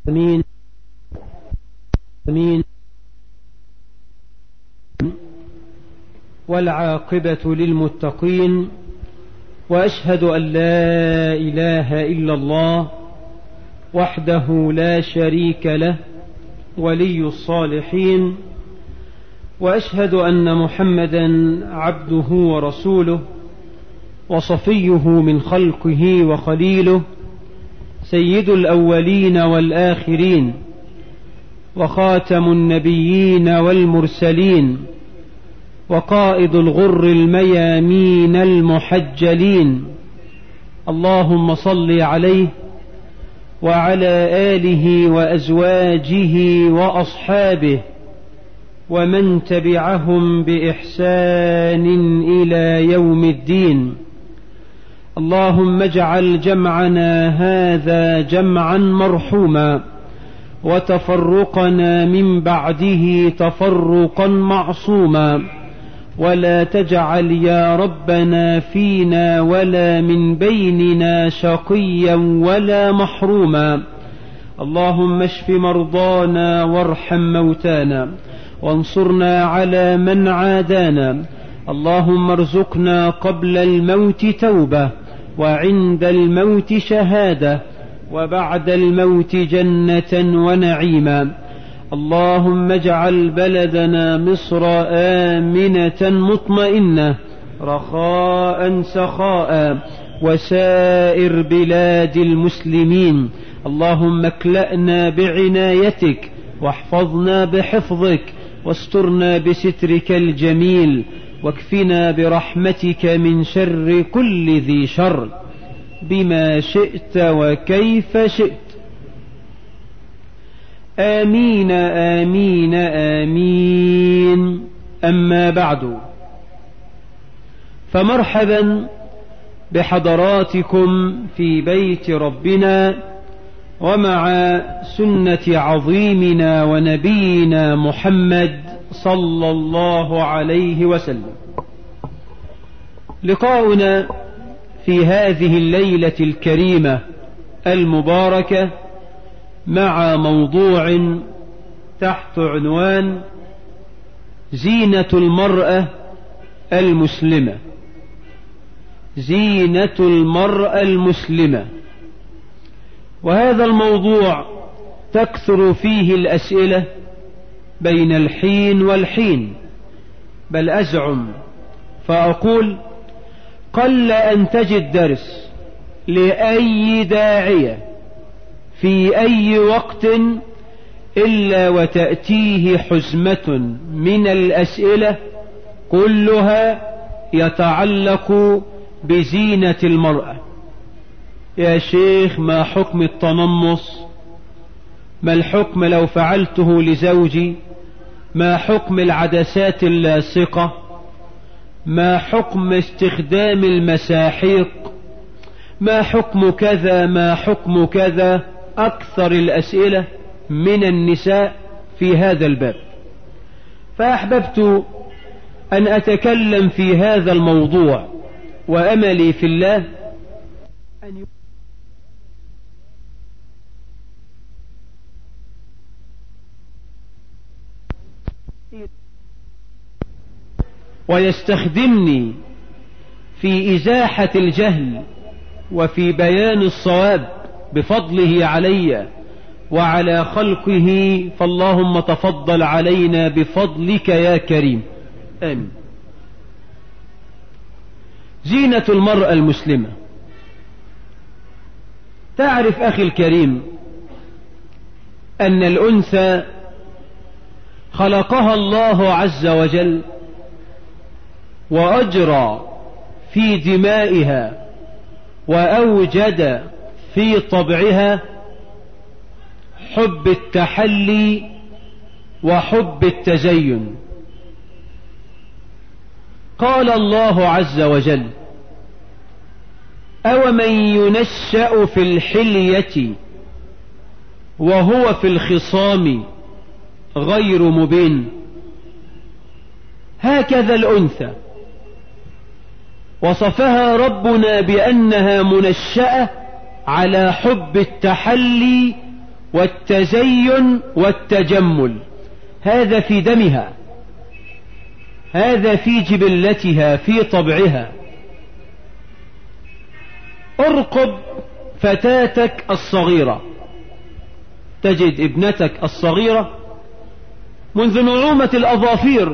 أمين أمين والعاقبة للمتقين وأشهد أن لا إله إلا الله وحده لا شريك له ولي الصالحين وأشهد أن محمدا عبده ورسوله وصفيه من خلقه وخليله سيد الأولين والآخرين وخاتم النبيين والمرسلين وقائد الغر الميامين المحجلين اللهم صل عليه وعلى آله وأزواجه وأصحابه ومن تبعهم بإحسان إلى يوم الدين اللهم اجعل جمعنا هذا جمعا مرحوما وتفرقنا من بعده تفرقا معصوما ولا تجعل يا ربنا فينا ولا من بيننا شقيا ولا محروما اللهم اشف مرضانا وارحم موتانا وانصرنا على من عادانا اللهم ارزقنا قبل الموت توبة وعند الموت شهادة وبعد الموت جنة ونعيما اللهم اجعل بلدنا مصر آمنة مطمئنة رخاء سخاء وسائر بلاد المسلمين اللهم اكلأنا بعنايتك واحفظنا بحفظك واسترنا بسترك الجميل واكفنا برحمتك من شر كل ذي شر بما شئت وكيف شئت آمين آمين آمين أما بعد فمرحبا بحضراتكم في بيت ربنا ومع سنة عظيمنا ونبينا محمد صلى الله عليه وسلم لقاؤنا في هذه الليلة الكريمة المباركة مع موضوع تحت عنوان زينة المرأة المسلمة زينة المرأة المسلمة وهذا الموضوع تكثر فيه الأسئلة بين الحين والحين بل أزعم فأقول قل أن تجد درس لأي داعية في أي وقت إلا وتأتيه حزمة من الأسئلة كلها يتعلق بزينة المرأة يا شيخ ما حكم التنمص ما الحكم لو فعلته لزوجي ما حكم العدسات اللاصقة ما حكم استخدام المساحيق ما حكم كذا ما حكم كذا أكثر الأسئلة من النساء في هذا الباب فأحببت أن أتكلم في هذا الموضوع وأملي في الله أن ويستخدمني في إزاحة الجهل وفي بيان الصواب بفضله علي وعلى خلقه فاللهم تفضل علينا بفضلك يا كريم آمين زينة المرأة المسلمة تعرف أخي الكريم أن الأنثى خلقها الله عز وجل وأجرى في دمائها وأوجد في طبعها حب التحلي وحب التزين قال الله عز وجل أومن ينشأ في الحلية وهو في الخصام غير مبين هكذا الأنثى وصفها ربنا بأنها منشأة على حب التحلي والتزين والتجمل هذا في دمها هذا في جبلتها في طبعها ارقب فتاتك الصغيرة تجد ابنتك الصغيرة منذ نعومة الأظافير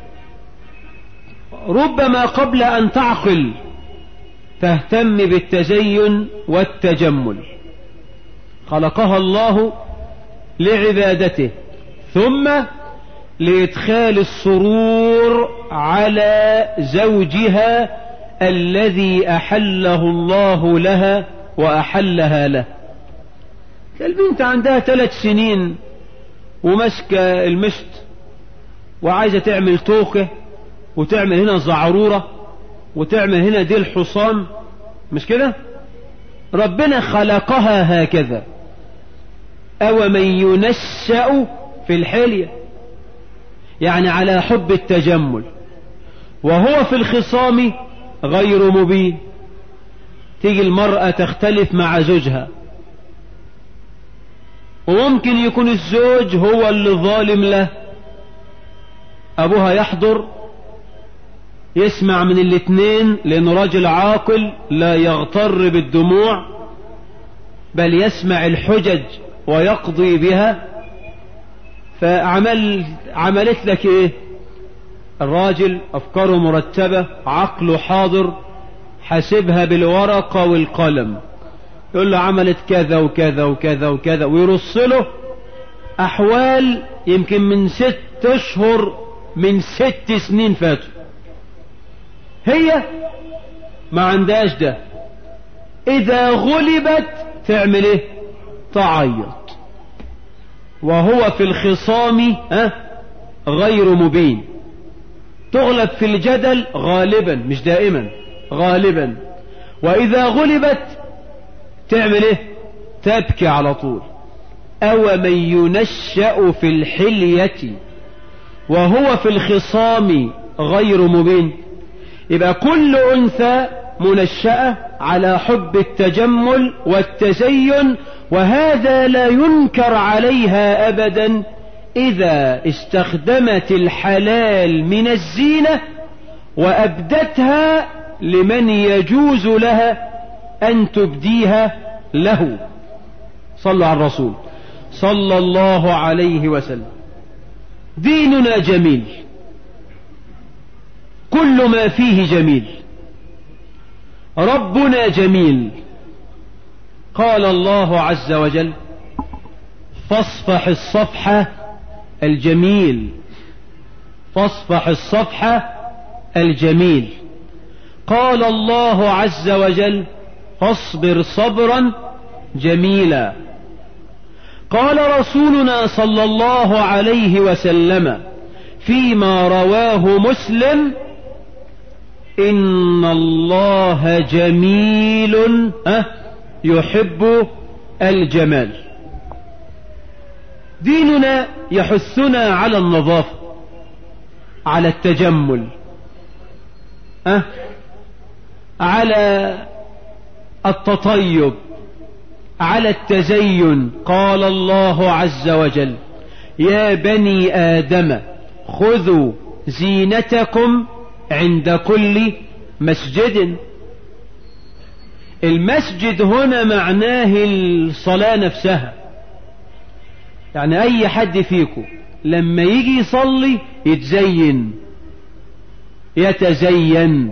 ربما قبل أن تعقل تهتم بالتزين والتجمل خلقها الله لعبادته ثم لإدخال السرور على زوجها الذي أحله الله لها وأحلها له البنت عندها ثلاث سنين وماسكة المشط وعايزة تعمل توكة وتعمل هنا زعرورة وتعمل هنا دي الحصان مش كده ربنا خلقها هكذا أو من ينشأ في الحلية يعني على حب التجمل وهو في الخصام غير مبين تيجي المرأة تختلف مع زوجها وممكن يكون الزوج هو اللي ظالم له أبوها يحضر يسمع من الاثنين لأنه راجل عاقل لا يغتر بالدموع بل يسمع الحجج ويقضي بها فعمل عملت لك ايه الراجل افكاره مرتبة عقله حاضر حاسبها بالورقة والقلم يقول له عملت كذا وكذا وكذا وكذا ويرص له احوال يمكن من ست اشهر من ست سنين فاتوا هي ما عندهاش ده اذا غلبت تعمل ايه تعيط وهو في الخصام ها غير مبين تغلب في الجدل غالبا مش دائما غالبا واذا غلبت تعمل ايه تبكي على طول او من ينشأ في الحلية وهو في الخصام غير مبين يبقى كل انثى منشأة على حب التجمل والتزين وهذا لا ينكر عليها ابدا اذا استخدمت الحلال من الزينة وابدتها لمن يجوز لها ان تبديها له صلوا على الرسول صلى الله عليه وسلم ديننا جميل كل ما فيه جميل ربنا جميل قال الله عز وجل فاصفح الصفحة الجميل فاصفح الصفحة الجميل قال الله عز وجل فاصبر صبرا جميلا قال رسولنا صلى الله عليه وسلم فيما رواه مسلم إن الله جميل أه يحب الجمال ديننا يحثنا على النظافة على التجمل أه على التطيب على التزين قال الله عز وجل يا بني آدم خذوا زينتكم عند كل مسجد المسجد هنا معناه الصلاة نفسها يعني أي حد فيكم لما يجي يصلي يتزين يتزين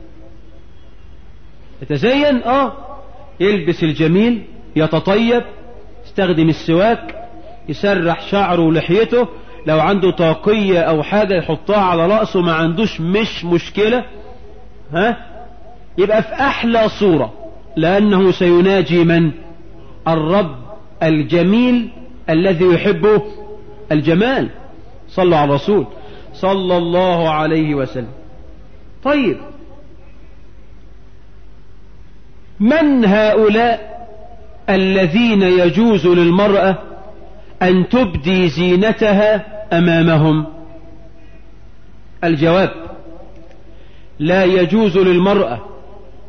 يتزين اه يلبس الجميل يتطيب يستخدم السواك يسرح شعره ولحيته لو عنده طاقية او حاجة يحطها على رأسه ما عندوش مش مشكلة ها يبقى في احلى صورة لانه سيناجي من الرب الجميل الذي يحبه الجمال صلوا على الرسول صلى الله عليه وسلم طيب من هؤلاء الذين يجوز للمرأة أن تبدي زينتها أمامهم الجواب لا يجوز للمرأة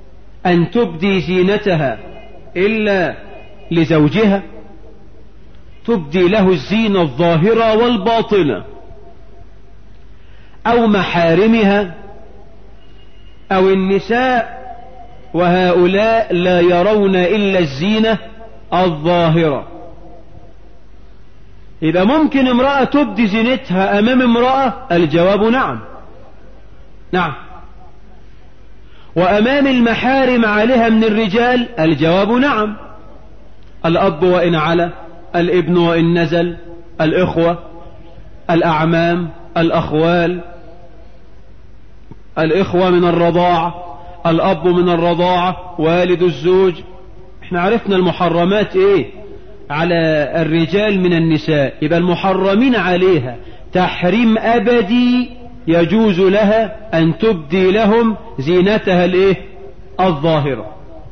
أن تبدي زينتها إلا لزوجها تبدي له الزينة الظاهرة والباطنة أو محارمها أو النساء وهؤلاء لا يرون إلا الزينة الظاهرة إذا ممكن امرأة تبدي زينتها أمام امرأة الجواب نعم نعم وأمام المحارم عليها من الرجال الجواب نعم الأب وإن على الابن وإن نزل الإخوة الأعمام الأخوال الإخوة من الرضاعة الأب من الرضاعة والد الزوج احنا عرفنا المحرمات ايه على الرجال من النساء يبقى المحرمين عليها تحريم أبدي يجوز لها أن تبدي لهم زينتها الايه الظاهرة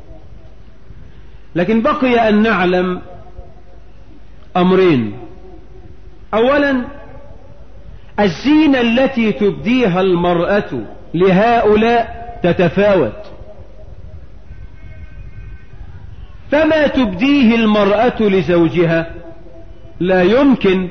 لكن بقي أن نعلم أمرين أولا الزينة التي تبديها المرأة لهؤلاء تتفاوت فما تبديه المرأة لزوجها لا يمكن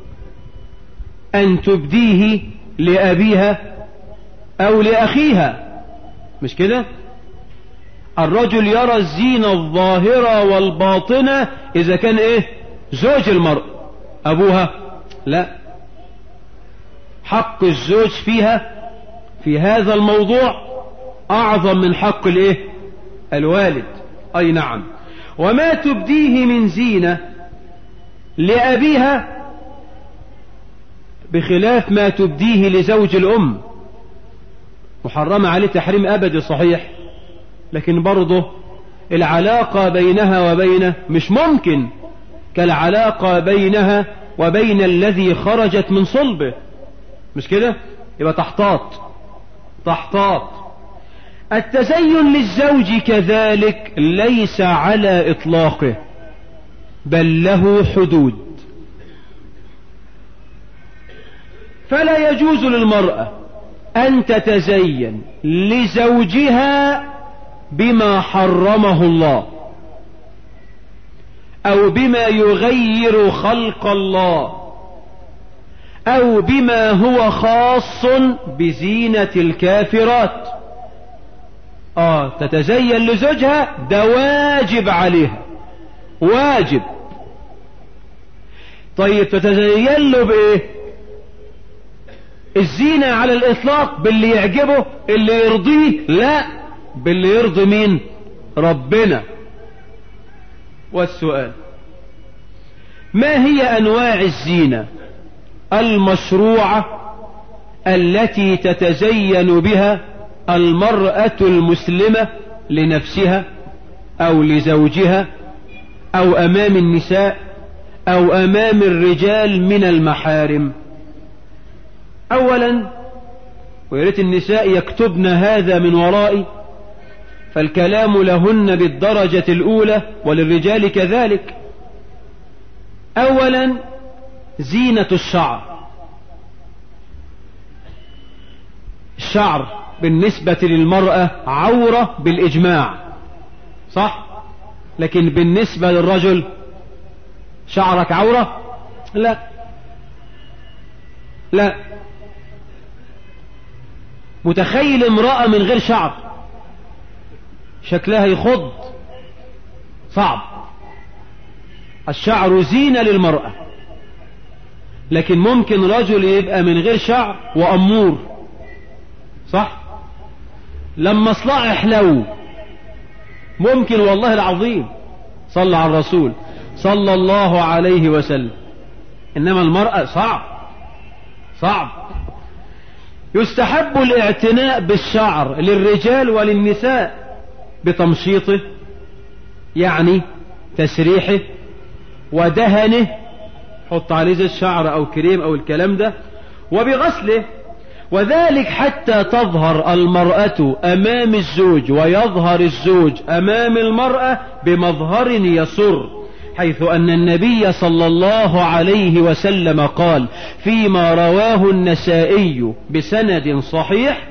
أن تبديه لأبيها أو لأخيها مش كده الرجل يرى الزينة الظاهرة والباطنة إذا كان إيه زوج المرأة أبوها لا حق الزوج فيها في هذا الموضوع أعظم من حق الإيه الوالد أي نعم وما تبديه من زينة لأبيها بخلاف ما تبديه لزوج الأم محرمة عليه تحريم أبدي صحيح لكن برضه العلاقة بينها وبينه مش ممكن كالعلاقة بينها وبين الذي خرجت من صلبه مش كده يبقى تحتاط تحتاط التزين للزوج كذلك ليس على إطلاقه بل له حدود فلا يجوز للمرأة أن تتزين لزوجها بما حرمه الله أو بما يغير خلق الله أو بما هو خاص بزينة الكافرات آه تتزين لزوجها ده واجب عليها واجب طيب تتزين له بإيه الزينة على الإطلاق باللي يعجبه اللي يرضيه لا باللي يرضي مين ربنا والسؤال ما هي أنواع الزينة المشروعة التي تتزين بها المرأة المسلمة لنفسها أو لزوجها أو أمام النساء أو أمام الرجال من المحارم أولا ويريت النساء يكتبن هذا من ورائي فالكلام لهن بالدرجة الأولى وللرجال كذلك أولا زينة الشعر الشعر بالنسبة للمرأة عورة بالإجماع صح لكن بالنسبة للرجل شعرك عورة لا لا متخيل امرأة من غير شعر شكلها يخض صعب الشعر زينة للمرأة لكن ممكن رجل يبقى من غير شعر وأمور صح لما اصلع حلو ممكن والله العظيم صلى على الرسول صلى الله عليه وسلم انما المرأة صعب صعب يستحب الاعتناء بالشعر للرجال وللنساء بتمشيطه يعني تسريحه ودهنه حط عليه زي الشعر او كريم او الكلام ده وبغسله وذلك حتى تظهر المرأة أمام الزوج ويظهر الزوج أمام المرأة بمظهر يسر حيث أن النبي صلى الله عليه وسلم قال فيما رواه النسائي بسند صحيح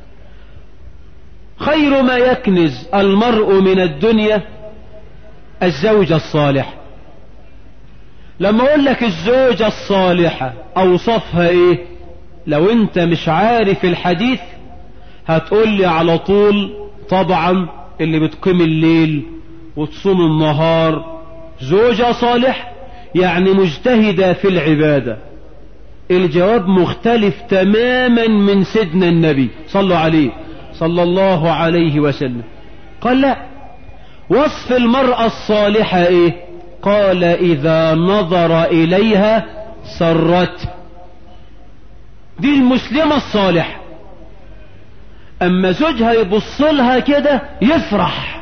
خير ما يكنز المرء من الدنيا الزوج الصالح لما اقول لك الزوجة الصالحة اوصفها ايه لو انت مش عارف الحديث هتقول لي على طول طبعا اللي بتقيم الليل وتصوم النهار زوجة صالح يعني مجتهدة في العبادة الجواب مختلف تماما من سيدنا النبي صلوا عليه صلى الله عليه وسلم قال لا وصف المرأة الصالحة ايه قال اذا نظر اليها سرت دي المسلمة الصالحة اما زوجها يبص لها كده يفرح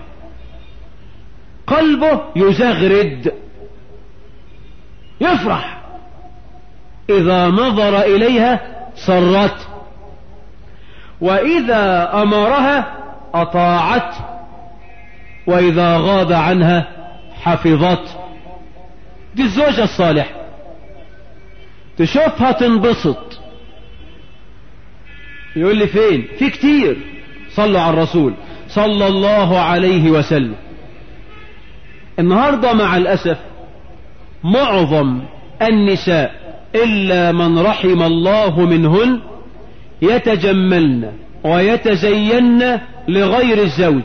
قلبه يزغرد يفرح اذا نظر اليها سرت واذا امرها اطاعت واذا غاب عنها حفظت دي الزوجة الصالحة تشوفها تنبسط يقول لي فين في كتير صلوا على الرسول صلى الله عليه وسلم النهاردة مع الأسف معظم النساء إلا من رحم الله منهن يتجملن ويتزين لغير الزوج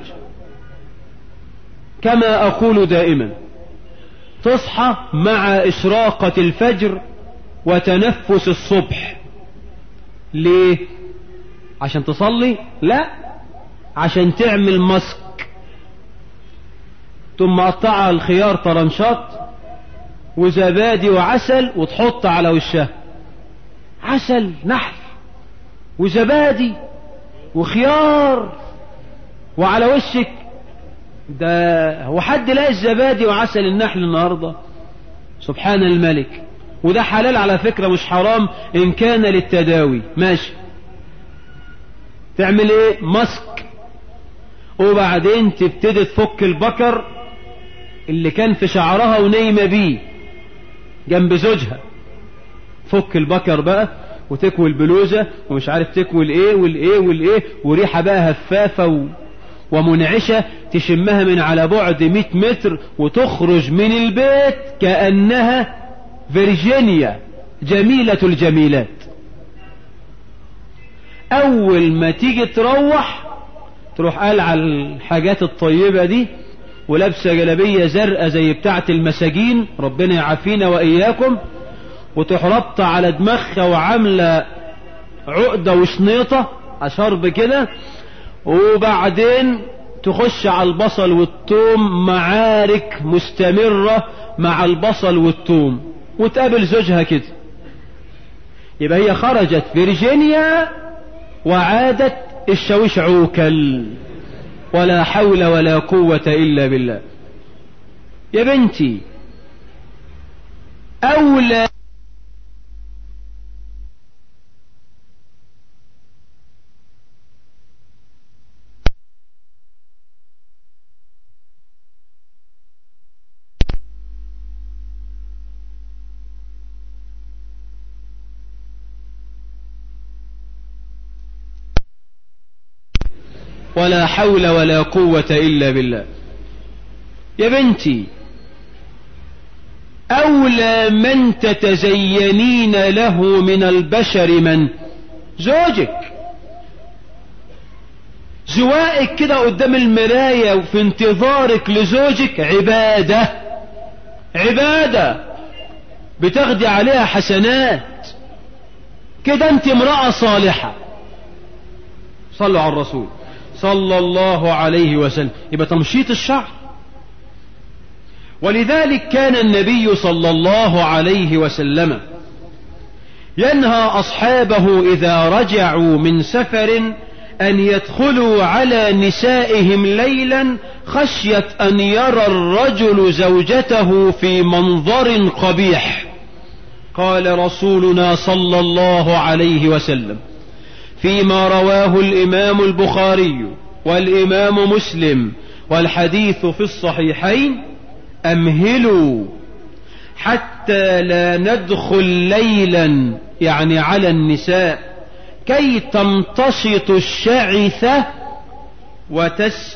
كما أقول دائما تصحى مع إشراقة الفجر وتنفس الصبح ليه عشان تصلي لا عشان تعمل مسك ثم قطعها الخيار طرنشات وزبادي وعسل وتحط على وشها عسل نحل وزبادي وخيار وعلى وشك ده هو حد لاقي الزبادي وعسل النحل النهارده سبحان الملك وده حلال على فكرة مش حرام ان كان للتداوي ماشي تعمل ايه مسك وبعدين تبتدي تفك البكر اللي كان في شعرها ونايمة بيه جنب زوجها فك البكر بقى وتكوي البلوزة ومش عارف تكوي الايه والايه والايه وريحة بقى هفافة و... ومنعشة تشمها من على بعد 100 متر وتخرج من البيت كأنها فيرجينيا جميلة الجميلات أول ما تيجي تروح تروح قال على الحاجات الطيبة دي ولابسة جلبية زرقاء زي بتاعة المساجين ربنا يعافينا وإياكم وتحربط على دماغها وعاملة عقدة وشنيطة أشرب كده وبعدين تخش على البصل والثوم معارك مستمرة مع البصل والثوم وتقابل زوجها كده يبقى هي خرجت فيرجينيا وعادت الشاويش عوكل ولا حول ولا قوة إلا بالله يا بنتي أولى ولا حول ولا قوة إلا بالله يا بنتي أولى من تتزينين له من البشر من زوجك زوائك كده قدام المراية وفي انتظارك لزوجك عبادة عبادة بتاخدي عليها حسنات كده انت امرأة صالحة صلوا على الرسول صلى الله عليه وسلم يبقى تمشيط الشعر ولذلك كان النبي صلى الله عليه وسلم ينهى أصحابه إذا رجعوا من سفر أن يدخلوا على نسائهم ليلا خشية أن يرى الرجل زوجته في منظر قبيح قال رسولنا صلى الله عليه وسلم فيما رواه الإمام البخاري والإمام مسلم والحديث في الصحيحين أمهلوا حتى لا ندخل ليلا يعني على النساء كي تمتشط الشعثة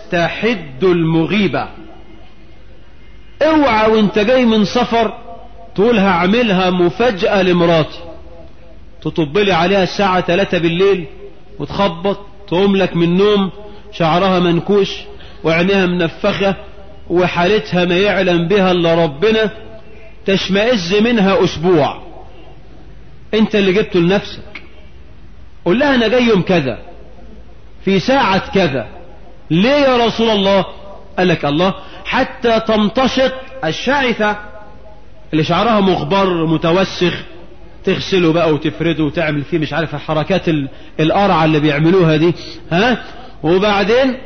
وتستحد المغيبة اوعى وانت جاي من سفر تقول هعملها مفاجأة لمراتي تطبلي عليها الساعة 3 بالليل وتخبط تقوم لك من النوم شعرها منكوش وعينيها منفخة وحالتها ما يعلم بها الا ربنا تشمئز منها اسبوع انت اللي جبته لنفسك قول لها انا جاي يوم كذا في ساعة كذا ليه يا رسول الله قال لك الله حتى تمتشط الشعثة اللي شعرها مغبر متوسخ تغسله بقى وتفرده وتعمل فيه مش عارف الحركات القرعة اللي بيعملوها دي ها وبعدين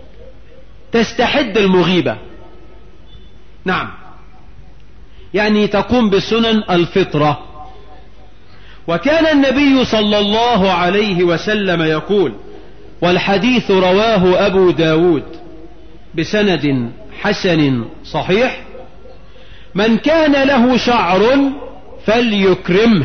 تستحد المغيبة نعم يعني تقوم بسنن الفطرة وكان النبي صلى الله عليه وسلم يقول والحديث رواه أبو داود بسند حسن صحيح من كان له شعر فليكرمه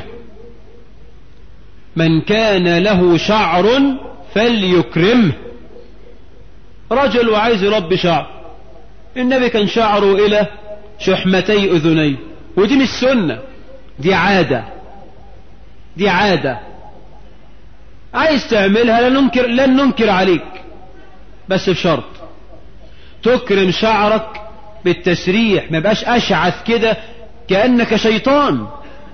من كان له شعر فليكرمه رجل وعايز يربي شعر النبي كان شعره إلى شحمتي أذنيه ودي مش سنة دي عادة دي عادة عايز تعملها لن ننكر, لن ننكر عليك بس بشرط تكرم شعرك بالتسريح ما بقاش أشعث كده كأنك شيطان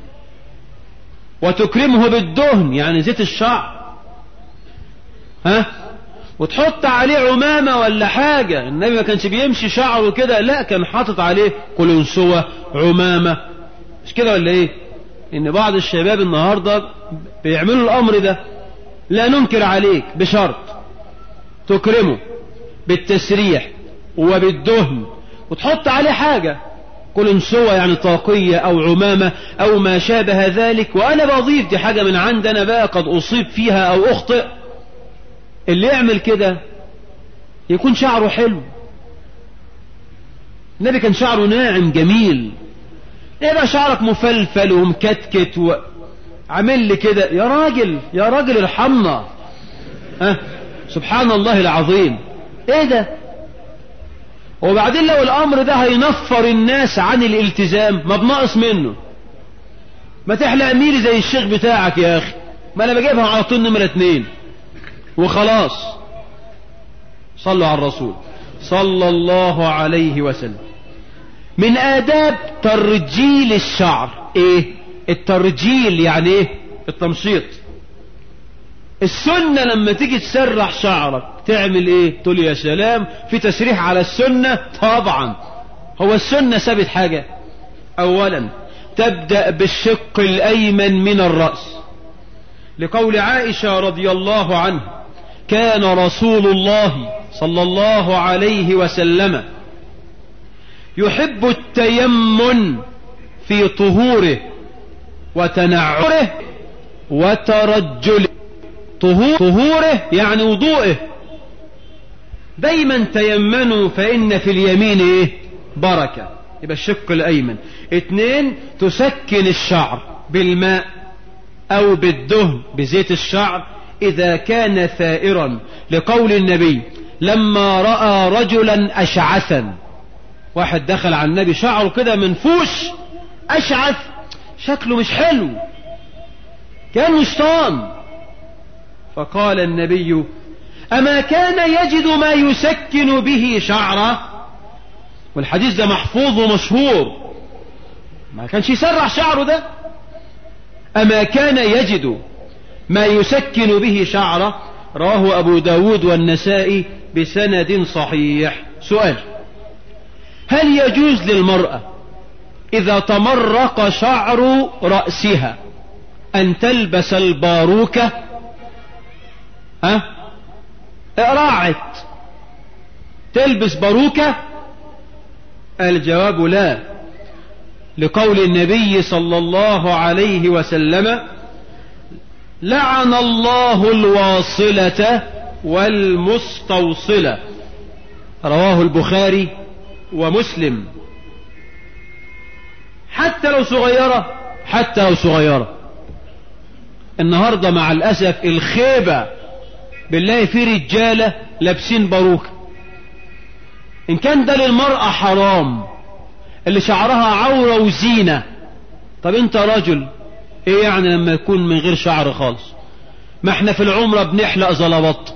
وتكرمه بالدهن يعني زيت الشعر ها وتحط عليه عمامة ولا حاجة النبي ما كانش بيمشي شعره كده لا كان حاطط عليه قلنسوة عمامة مش كده ولا ايه ان بعض الشباب النهاردة بيعملوا الامر ده لا ننكر عليك بشرط تكرمه بالتسريح وبالدهن وتحط عليه حاجة قلنسوة يعني طاقية او عمامة او ما شابه ذلك وانا بضيف دي حاجة من عندنا بقى قد اصيب فيها او اخطئ اللي يعمل كده يكون شعره حلو النبي كان شعره ناعم جميل يبقى شعرك مفلفل ومكتكت وعامل لي كده يا راجل يا راجل ارحمنا ها سبحان الله العظيم ايه ده وبعدين لو الامر ده هينفر الناس عن الالتزام ما بناقص منه ما تحلق ميري زي الشيخ بتاعك يا اخي ما انا بجيبها على طول نمرة اتنين وخلاص صلوا على الرسول صلى الله عليه وسلم من آداب ترجيل الشعر ايه الترجيل يعني ايه التمشيط السنة لما تيجي تسرح شعرك تعمل ايه تقول يا سلام في تسريح على السنة طبعا هو السنة ثابت حاجة اولا تبدأ بالشق الايمن من الرأس لقول عائشة رضي الله عنها كان رسول الله صلى الله عليه وسلم يحب التيمن في طهوره وتنعره وترجله طهوره يعني وضوءه دايما تيمنوا فإن في اليمين إيه؟ بركة يبقى الشق الأيمن اتنين تسكن الشعر بالماء أو بالدهن بزيت الشعر إذا كان ثائرا لقول النبي لما رأى رجلا أشعثا واحد دخل على النبي شعره كده منفوش أشعث شكله مش حلو كان شيطان فقال النبي أما كان يجد ما يسكن به شعره والحديث ده محفوظ ومشهور ما كانش يسرح شعره ده أما كان يجد ما يسكن به شعره رواه أبو داود والنسائي بسند صحيح سؤال هل يجوز للمرأة إذا تمرق شعر رأسها أن تلبس الباروكة ها راعت تلبس باروكة الجواب لا لقول النبي صلى الله عليه وسلم لعن الله الواصلة والمستوصلة رواه البخاري ومسلم حتى لو صغيرة حتى لو صغيرة النهاردة مع الأسف الخيبة بالله في رجالة لابسين باروكة إن كان ده للمرأة حرام اللي شعرها عورة وزينة طب انت رجل ايه يعني لما يكون من غير شعر خالص ما احنا في العمرة بنحلق زلبط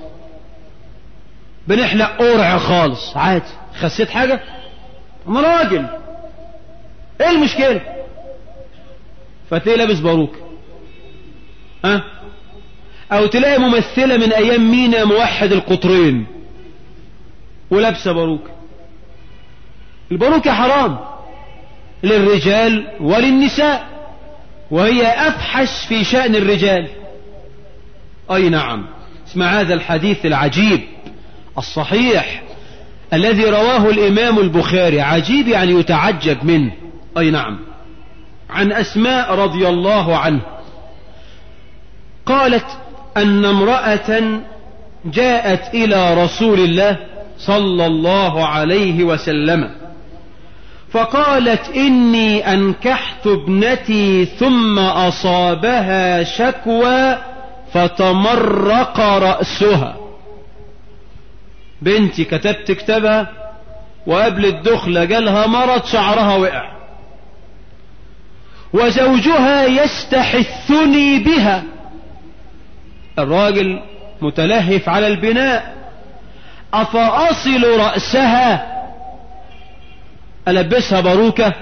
بنحلق قرع خالص عادي خسيت حاجة انا راجل ايه المشكلة فتلاقي لابس باروك ها أه؟ او تلاقي ممثلة من ايام مينا موحد القطرين ولابسة باروك الباروكة حرام للرجال وللنساء وهي افحش في شأن الرجال اي نعم اسمع هذا الحديث العجيب الصحيح الذي رواه الامام البخاري عجيب يعني يتعجب منه اي نعم عن اسماء رضي الله عنه قالت ان امرأة جاءت الى رسول الله صلى الله عليه وسلم فقالت إني أنكحت ابنتي ثم أصابها شكوى فتمرق رأسها بنتي كتبت كتابها وقبل الدخلة جالها مرض شعرها وقع وزوجها يستحثني بها الراجل متلهف على البناء أفأصل رأسها ألبسها باروكة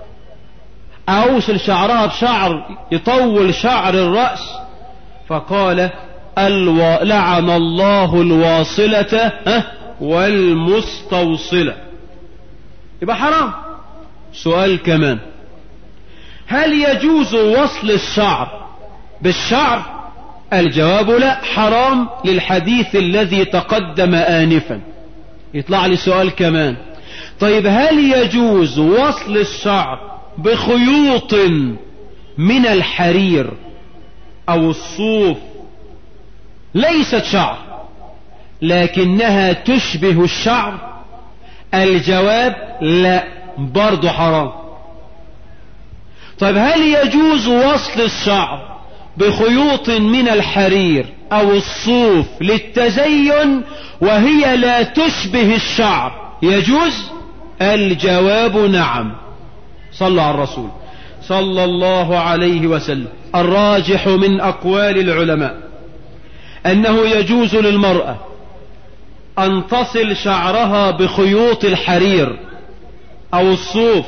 أوصل شعرها بشعر يطول شعر الرأس فقال الو... لعن الله الواصلة والمستوصلة يبقى حرام سؤال كمان هل يجوز وصل الشعر بالشعر الجواب لا حرام للحديث الذي تقدم آنفا يطلع لي سؤال كمان طيب هل يجوز وصل الشعر بخيوط من الحرير او الصوف ليست شعر لكنها تشبه الشعر الجواب لا برضو حرام طيب هل يجوز وصل الشعر بخيوط من الحرير او الصوف للتزين وهي لا تشبه الشعر يجوز الجواب نعم صلى على الرسول صلى الله عليه وسلم الراجح من أقوال العلماء أنه يجوز للمرأة أن تصل شعرها بخيوط الحرير أو الصوف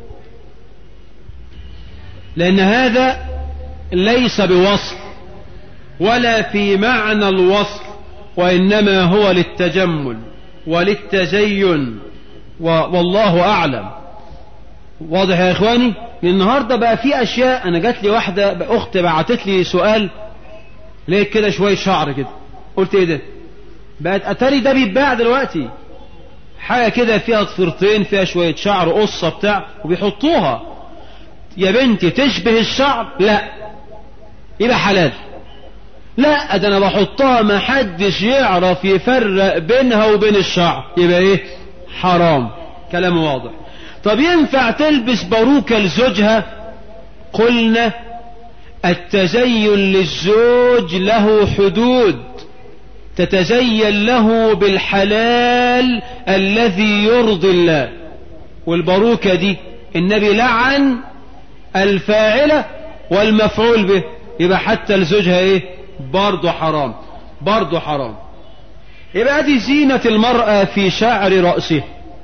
لأن هذا ليس بوصل ولا في معنى الوصل وإنما هو للتجمل وللتزين والله أعلم واضح يا إخواني النهاردة بقى في أشياء أنا جات لي واحدة أخت بعتت لي سؤال ليه كده شوية شعر كده قلت إيه ده بقت أتاري ده بيتباع دلوقتي حاجة كده فيها ضفيرتين فيها شوية شعر قصة بتاع وبيحطوها يا بنتي تشبه الشعر لا يبقى حلال لا ده انا بحطها ما حدش يعرف يفرق بينها وبين الشعر يبقى ايه حرام كلام واضح طب ينفع تلبس باروكة لزوجها قلنا التزين للزوج له حدود تتزين له بالحلال الذي يرضي الله والباروكة دي النبي لعن الفاعلة والمفعول به يبقى حتى لزوجها ايه برضه حرام برضه حرام يبقى دي زينة المرأة في شعر رأسه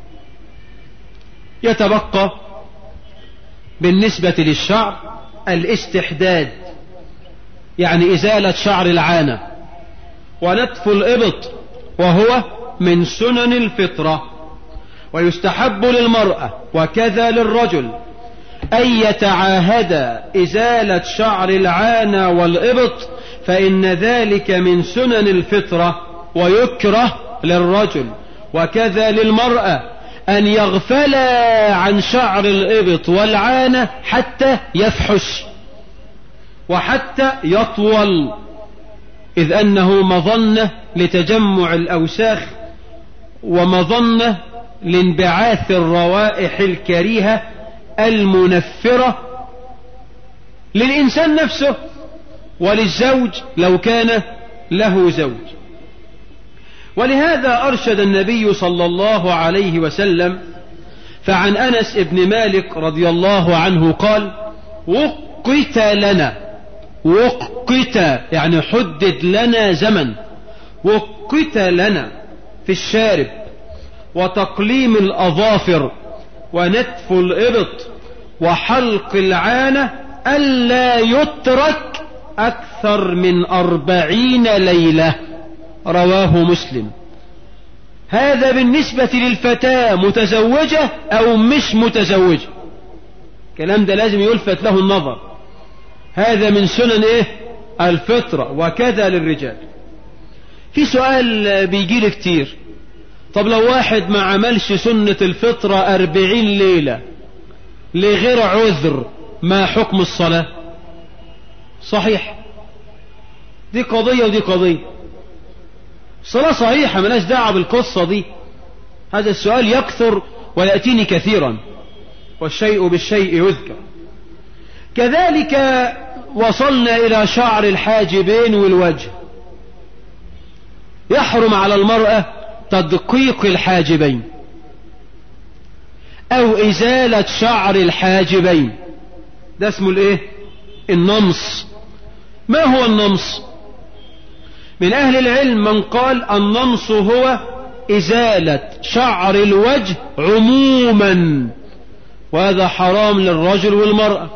يتبقى بالنسبة للشعر الاستحداد يعني إزالة شعر العانة ونتف الإبط وهو من سنن الفطرة ويستحب للمرأة وكذا للرجل أن يتعاهد إزالة شعر العانة والإبط فإن ذلك من سنن الفطرة ويكره للرجل وكذا للمرأة أن يغفلا عن شعر الإبط والعانة حتى يفحش وحتى يطول إذ أنه مظنة لتجمع الأوساخ ومظنة لانبعاث الروائح الكريهة المنفرة للإنسان نفسه وللزوج لو كان له زوج ولهذا أرشد النبي صلى الله عليه وسلم فعن أنس بن مالك رضي الله عنه قال وقت لنا وقت يعني حدد لنا زمن وقت لنا في الشارب وتقليم الأظافر ونتف الإبط وحلق العانة ألا يترك أكثر من أربعين ليلة رواه مسلم هذا بالنسبة للفتاة متزوجة أو مش متزوجة الكلام ده لازم يلفت له النظر هذا من سنن إيه الفطرة وكذا للرجال في سؤال بيجي لي كتير طب لو واحد ما عملش سنة الفطرة أربعين ليلة لغير عذر ما حكم الصلاة صحيح دي قضية ودي قضية الصلاة صحيحة ملاش دعوة بالقصة دي هذا السؤال يكثر ويأتيني كثيرا والشيء بالشيء يذكر كذلك وصلنا إلى شعر الحاجبين والوجه يحرم على المرأة تدقيق الحاجبين أو إزالة شعر الحاجبين ده اسمه الايه النمص ما هو النمص من أهل العلم من قال النمص هو إزالة شعر الوجه عموما وهذا حرام للرجل والمرأة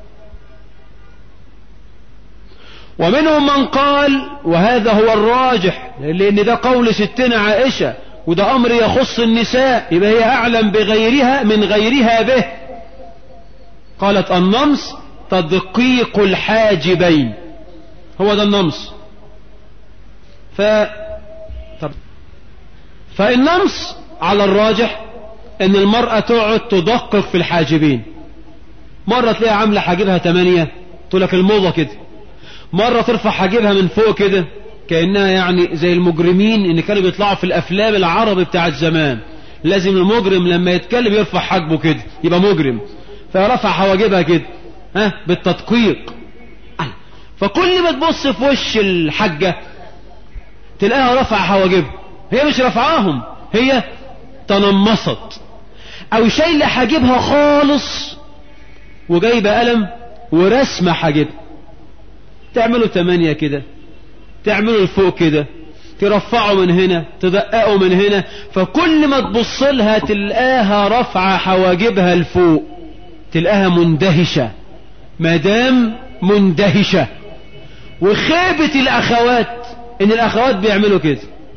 ومنهم من قال وهذا هو الراجح لأن ده قول ستنا عائشة وده أمر يخص النساء يبقى هي أعلم بغيرها من غيرها به قالت النمص تدقيق الحاجبين هو ده النمص ف طب فالنمص على الراجح ان المرأة تقعد تدقق في الحاجبين مرة تلاقيها عاملة حاجبها تمانية تقول لك الموضة كده مرة ترفع حاجبها من فوق كده كأنها يعني زي المجرمين ان كانوا بيطلعوا في الافلام العربي بتاعت زمان لازم المجرم لما يتكلم يرفع حاجبه كده يبقى مجرم فرفع حواجبها كده ها بالتدقيق فكل ما تبص في وش الحاجة تلاقيها رفع حواجبها هي مش رفعاهم هي تنمصت او شايله حاجبها خالص وجايبه قلم ورسمه حاجبها تعملوا تمانية كده تعملوا لفوق كده ترفعوا من هنا تدققوا من هنا فكل ما تبص لها تلقاها رفع حواجبها لفوق تلقاها مندهشة مدام مندهشة وخيبة الأخوات إن الأخوات بيعملوا كده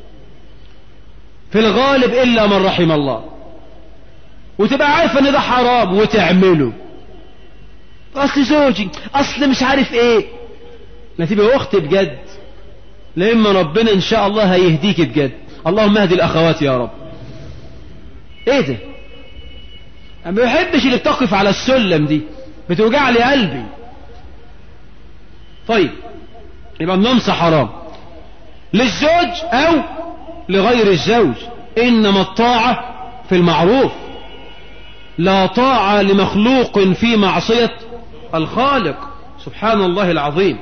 في الغالب إلا من رحم الله وتبقى عارفة إن ده حرام وتعمله أصل زوجي أصل مش عارف إيه لا تبقى أختي بجد لإما ربنا إن شاء الله هيهديك بجد اللهم اهدي الأخوات يا رب إيه ده ما بحبش اللي بتقف على السلم دي بتوجع لي قلبي طيب يبقى النمص حرام للزوج أو لغير الزوج إنما الطاعة في المعروف لا طاعة لمخلوق في معصية الخالق سبحان الله العظيم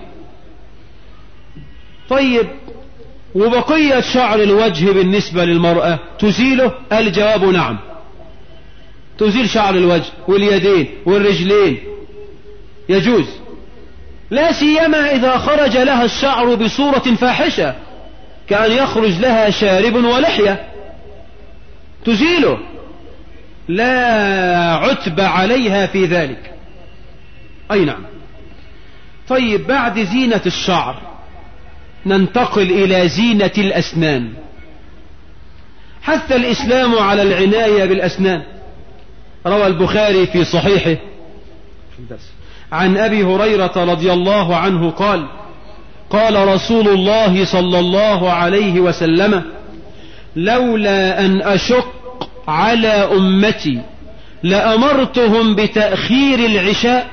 طيب وبقية شعر الوجه بالنسبة للمرأة تزيله الجواب نعم تزيل شعر الوجه واليدين والرجلين يجوز لا سيما إذا خرج لها الشعر بصورة فاحشة كأن يخرج لها شارب ولحية تزيله لا عتب عليها في ذلك أي نعم طيب بعد زينة الشعر ننتقل إلى زينة الأسنان حث الإسلام على العناية بالأسنان روى البخاري في صحيحه عن أبي هريرة رضي الله عنه قال قال رسول الله صلى الله عليه وسلم لولا أن أشق على أمتي لأمرتهم بتأخير العشاء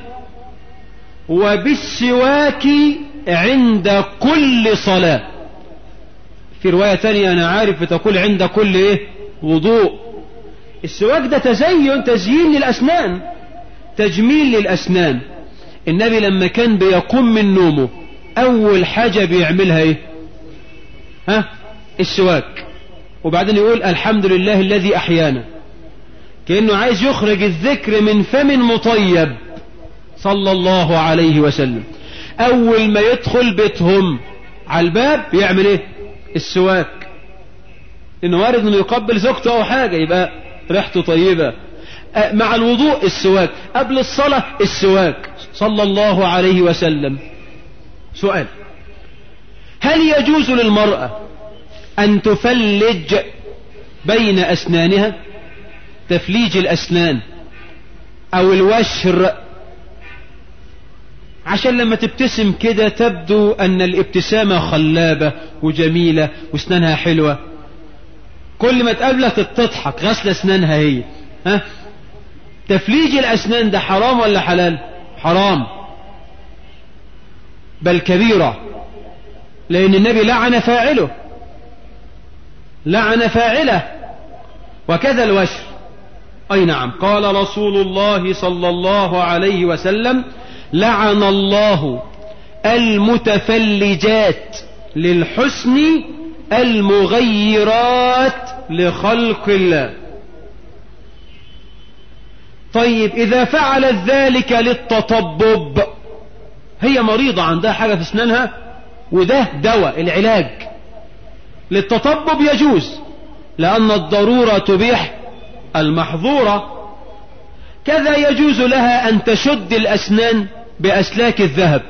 وبالسواك عند كل صلاة في رواية تانية أنا عارف بتقول عند كل إيه وضوء السواك ده تزين تزيين للأسنان تجميل للأسنان النبي لما كان بيقوم من نومه أول حاجة بيعملها إيه ها السواك وبعدين يقول الحمد لله الذي أحيانا كأنه عايز يخرج الذكر من فم مطيب صلى الله عليه وسلم أول ما يدخل بيتهم على الباب يعمل إيه السواك إنه وارد إنه يقبل زوجته أو حاجة يبقى ريحته طيبة مع الوضوء السواك قبل الصلاة السواك صلى الله عليه وسلم سؤال هل يجوز للمرأة أن تفلج بين أسنانها تفليج الأسنان أو الوشر عشان لما تبتسم كده تبدو أن الابتسامة خلابة وجميلة واسنانها حلوة كل ما تقابلك تضحك غسل اسنانها هي ها تفليج الأسنان ده حرام ولا حلال حرام بل كبيرة لأن النبي لعن فاعله لعن فاعله وكذا الوشر أي نعم قال رسول الله صلى الله عليه وسلم لعن الله المتفلجات للحسن المغيرات لخلق الله طيب إذا فعلت ذلك للتطبب هي مريضة عندها حاجة في اسنانها وده دواء العلاج للتطبب يجوز لأن الضرورة تبيح المحظورة كذا يجوز لها أن تشد الأسنان بأسلاك الذهب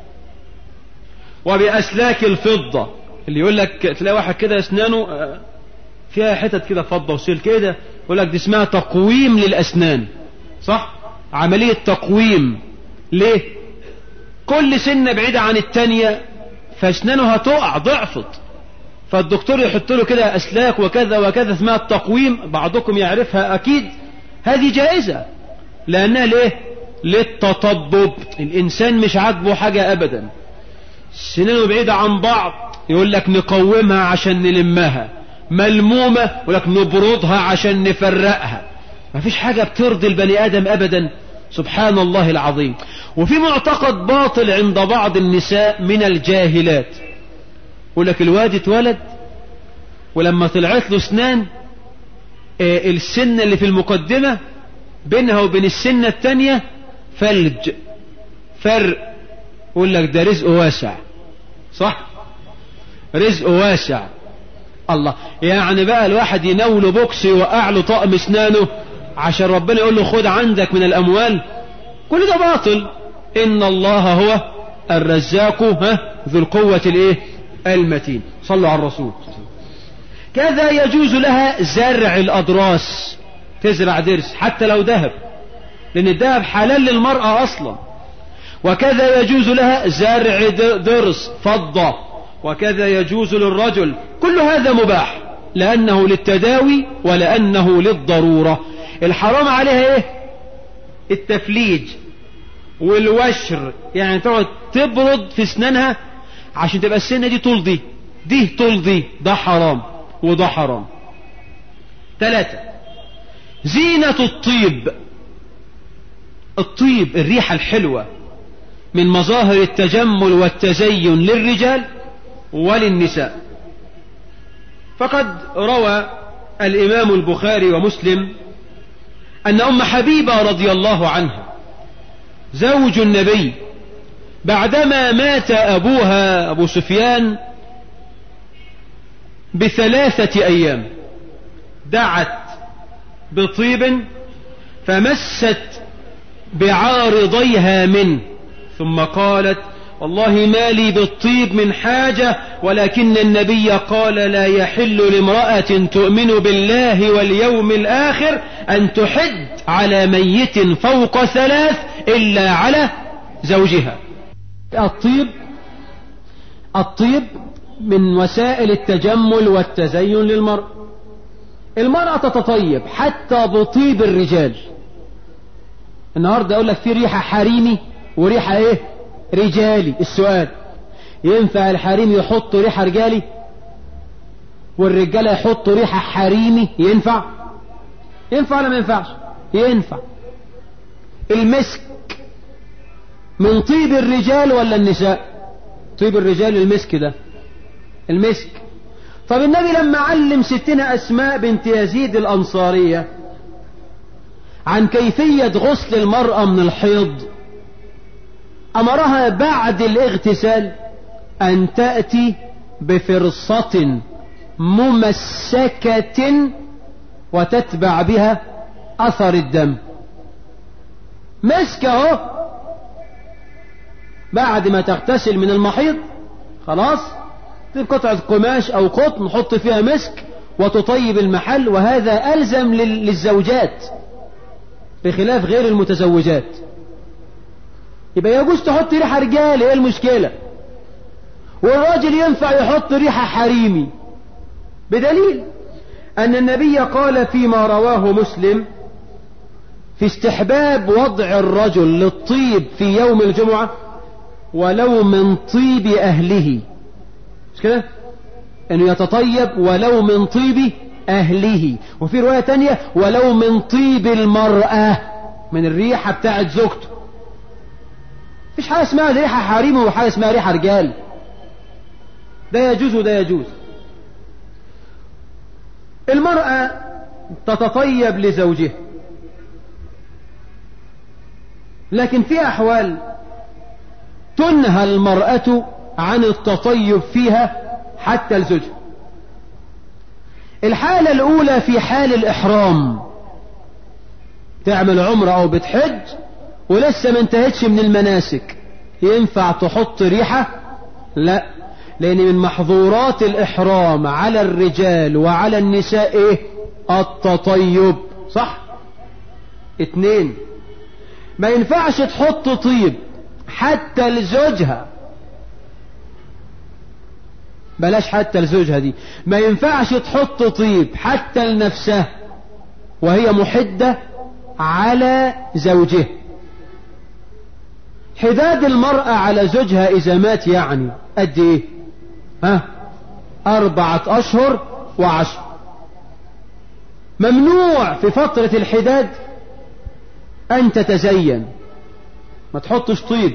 وبأسلاك الفضة اللي يقول لك تلاقي واحد كده أسنانه فيها حتت كده فضة وسيل كده يقول لك دي اسمها تقويم للأسنان صح عملية تقويم ليه كل سنة بعيدة عن التانية فاسنانه هتقع ضعفت فالدكتور يحط له كده أسلاك وكذا وكذا اسمها التقويم بعضكم يعرفها أكيد هذه جائزة لأنها ليه للتطبب الإنسان مش عاجبه حاجة أبدا سنانه بعيدة عن بعض يقول لك نقومها عشان نلمها ملمومة يقول لك نبردها عشان نفرقها ما فيش حاجة بترضي البني آدم أبدا سبحان الله العظيم وفي معتقد باطل عند بعض النساء من الجاهلات يقول لك الواد اتولد ولما طلعت له اسنان اه السنة اللي في المقدمة بينها وبين السنة التانية فلج فرق يقول لك ده رزق واسع صح رزق واسع الله يعني بقى الواحد ينوله بوكس يوقع له طقم اسنانه عشان ربنا يقول له خد عندك من الاموال كل ده باطل ان الله هو الرزاق ها ذو القوة الايه المتين صلوا على الرسول كذا يجوز لها زرع الاضراس تزرع درس حتى لو ذهب لان الذهب حلال للمرأة اصلا وكذا يجوز لها زرع درس فضة وكذا يجوز للرجل كل هذا مباح لأنه للتداوي ولأنه للضرورة الحرام عليها ايه التفليج والوشر يعني تقعد تبرد في اسنانها عشان تبقى السنة دي طول دي دي طول دي ده حرام وده حرام ثلاثة زينة الطيب الطيب الريحة الحلوة من مظاهر التجمل والتزين للرجال وللنساء فقد روى الإمام البخاري ومسلم أن أم حبيبة رضي الله عنها زوج النبي بعدما مات أبوها أبو سفيان بثلاثة أيام دعت بطيب فمست بعارضيها منه ثم قالت والله ما لي بالطيب من حاجة ولكن النبي قال لا يحل لامرأة تؤمن بالله واليوم الآخر أن تحد على ميت فوق ثلاث إلا على زوجها الطيب الطيب من وسائل التجمل والتزين للمرء المرأة تتطيب حتى بطيب الرجال النهاردة أقول لك في ريحة حريمي وريحة ايه رجالي السؤال ينفع الحريم يحطوا ريحة رجالي والرجالة يحطوا ريحة حريمي ينفع ينفع ولا ما ينفعش ينفع المسك من طيب الرجال ولا النساء طيب الرجال المسك ده المسك طب النبي لما علم ستنا أسماء بنت يزيد الأنصارية عن كيفية غسل المرأة من الحيض أمرها بعد الاغتسال أن تأتي بفرصة ممسكة وتتبع بها أثر الدم مسكه بعد ما تغتسل من المحيض خلاص تجيب قطعة قماش أو قطن حط فيها مسك وتطيب المحل وهذا ألزم للزوجات بخلاف غير المتزوجات يبقى يجوز تحط ريحة رجال ايه المشكلة والراجل ينفع يحط ريحة حريمي بدليل أن النبي قال فيما رواه مسلم في استحباب وضع الرجل للطيب في يوم الجمعة ولو من طيب أهله مش كده أنه يتطيب ولو من طيب أهله وفي رواية تانية ولو من طيب المرأة من الريحة بتاعت زوجته مفيش حاجة اسمها ريحة حريم وحاجة اسمها ريحة رجال ده يجوز وده يجوز المرأة تتطيب لزوجها لكن في أحوال تنهى المرأة عن التطيب فيها حتى الزوجها الحالة الأولى في حال الإحرام تعمل عمرة أو بتحج ولسه ما انتهتش من المناسك ينفع تحط ريحة لا لأن من محظورات الإحرام على الرجال وعلى النساء إيه التطيب صح اتنين ما ينفعش تحط طيب حتى لزوجها بلاش حتى لزوجها دي ما ينفعش تحط طيب حتى لنفسها وهي محدة على زوجها حداد المرأة على زوجها إذا مات يعني قد إيه ها أربعة أشهر وعشر ممنوع في فترة الحداد أن تتزين ما تحطش طيب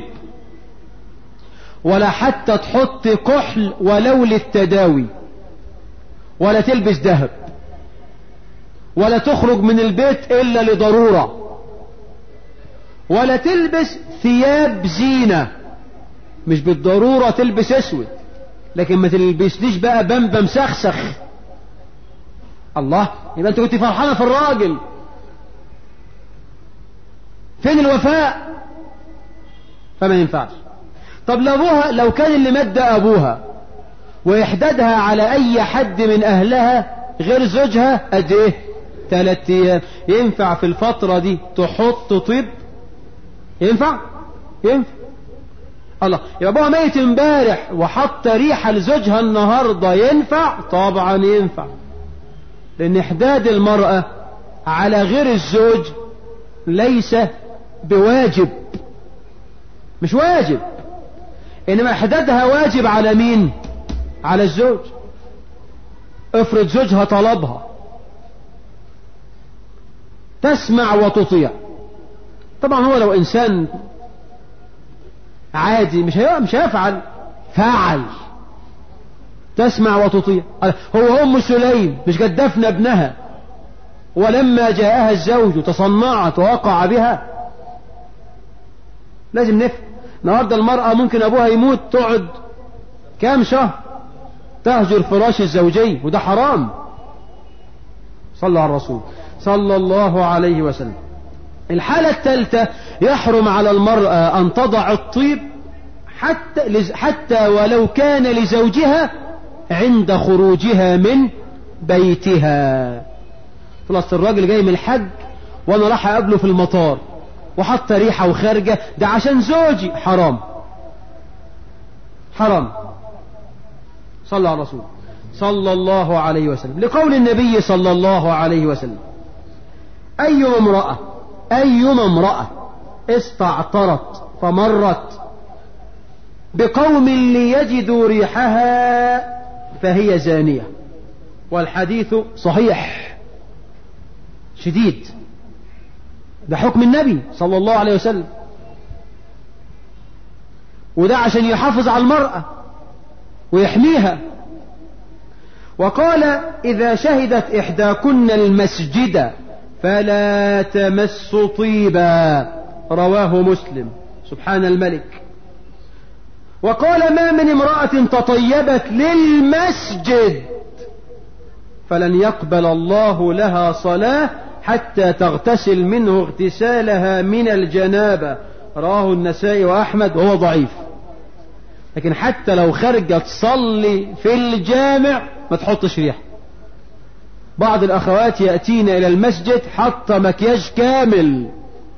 ولا حتى تحط كحل ولو للتداوي ولا تلبس ذهب ولا تخرج من البيت إلا لضرورة ولا تلبس ثياب زينة مش بالضرورة تلبس اسود لكن ما تلبسليش بقى بمبة مسخسخ الله يبقى انت كنت فرحانة في الراجل فين الوفاء فما ينفعش طب لو ابوها لو كان اللي مات ده ابوها ويحددها على اي حد من اهلها غير زوجها قد ايه ثلاث ايام ينفع في الفترة دي تحط طيب ينفع ينفع الله يبقى ابوها ميت امبارح وحط ريحة لزوجها النهاردة ينفع طبعا ينفع لان احداد المرأة على غير الزوج ليس بواجب مش واجب انما احدادها واجب على مين على الزوج افرض زوجها طلبها تسمع وتطيع طبعا هو لو انسان عادي مش مش هيفعل فعل تسمع وتطيع هو ام سليم مش قد دفن ابنها ولما جاءها الزوج تصنعت ووقع بها لازم نفهم النهارده المرأة ممكن أبوها يموت تقعد كام شهر تهجر فراش الزوجي وده حرام صلى على الرسول صلى الله عليه وسلم الحالة الثالثة يحرم على المرأة أن تضع الطيب حتى, حتى ولو كان لزوجها عند خروجها من بيتها خلاص الراجل جاي من الحج وانا راح اقابله في المطار وحط ريحة وخارجة ده عشان زوجي حرام حرام صلى على الرسول صلى الله عليه وسلم لقول النبي صلى الله عليه وسلم أي امرأة أي امرأة استعطرت فمرت بقوم ليجدوا ريحها فهي زانية والحديث صحيح شديد ده حكم النبي صلى الله عليه وسلم وده عشان يحافظ على المرأة ويحميها وقال إذا شهدت إحداكن المسجد فلا تمس طيبا رواه مسلم سبحان الملك وقال ما من امرأة تطيبت للمسجد فلن يقبل الله لها صلاة حتى تغتسل منه اغتسالها من الجنابة رواه النسائي وأحمد وهو ضعيف لكن حتى لو خرجت تصلي في الجامع ما تحطش ريحة بعض الأخوات يأتين إلى المسجد حتى مكياج كامل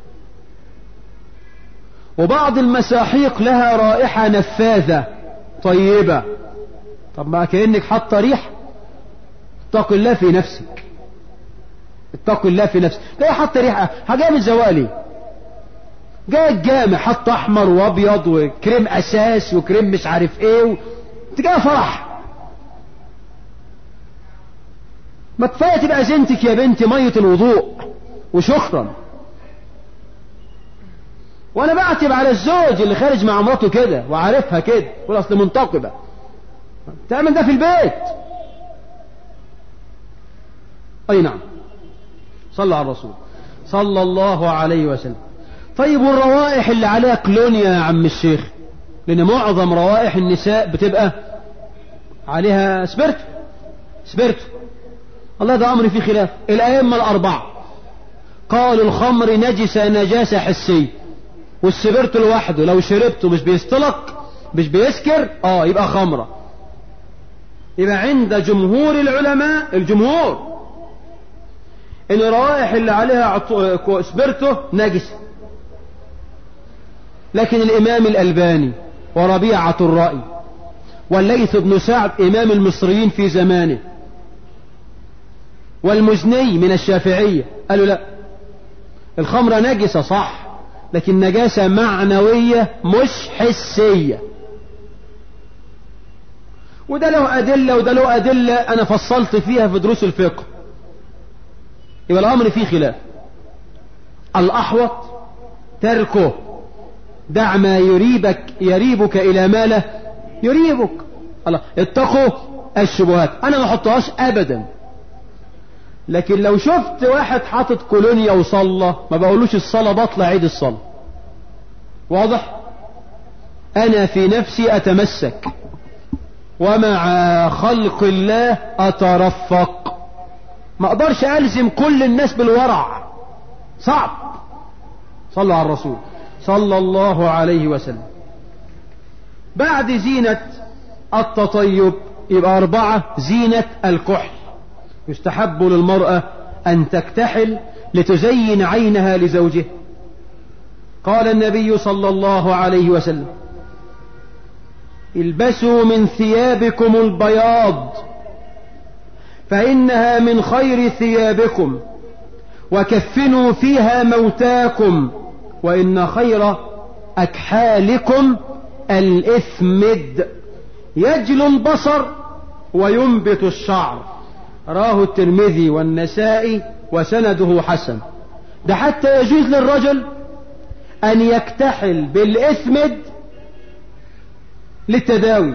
وبعض المساحيق لها رائحة نفاذة طيبة طب ما كأنك حاطة ريح اتق الله في نفسك اتق الله في نفسك جاي حاطة ريحة حاجة من زوالي جاي الجامع حط احمر وابيض وكريم اساس وكريم مش عارف ايه و... انت جاي فرح ما كفايه تبقى زينتك يا بنتي ميه الوضوء وشكرا وانا بعتب على الزوج اللي خارج مع مراته كده وعارفها كده يقول اصل منتقبه تعمل ده في البيت اي نعم صلى على الرسول صلى الله عليه وسلم طيب والروائح اللي عليها كلونيا يا عم الشيخ لان معظم روائح النساء بتبقى عليها سبرت سبرت الله ده امر فيه خلاف الائمه الاربعه قالوا الخمر نجسه نجاسه حسيه والسبرت لوحده لو شربته مش بيستلق مش بيسكر اه يبقى خمره يبقى عند جمهور العلماء الجمهور ان الروائح اللي عليها سبرته نجسه لكن الإمام الألباني وربيعة الرأي والليث بن سعد إمام المصريين في زمانه والمزني من الشافعية قالوا لا الخمرة نجسة صح لكن نجاسة معنوية مش حسية وده له أدلة وده له أدلة أنا فصلت فيها في دروس الفقه يبقى الأمر فيه خلاف الأحوط تركه دع ما يريبك يريبك إلى ما لا يريبك الله اتقوا الشبهات أنا ما احطهاش أبدا لكن لو شفت واحد حاطط كولونيا وصلى ما بقولوش الصلاة بطلع عيد الصلاة واضح أنا في نفسي أتمسك ومع خلق الله أترفق ما أقدرش ألزم كل الناس بالورع صعب صلوا على الرسول صلى الله عليه وسلم بعد زينة التطيب يبقى أربعة زينة الكحل يستحب للمرأة أن تكتحل لتزين عينها لزوجه قال النبي صلى الله عليه وسلم البسوا من ثيابكم البياض فإنها من خير ثيابكم وكفنوا فيها موتاكم وإن خير أكحالكم الإثمد يجلو البصر وينبت الشعر راه الترمذي والنسائي وسنده حسن ده حتى يجوز للرجل أن يكتحل بالإثمد للتداوي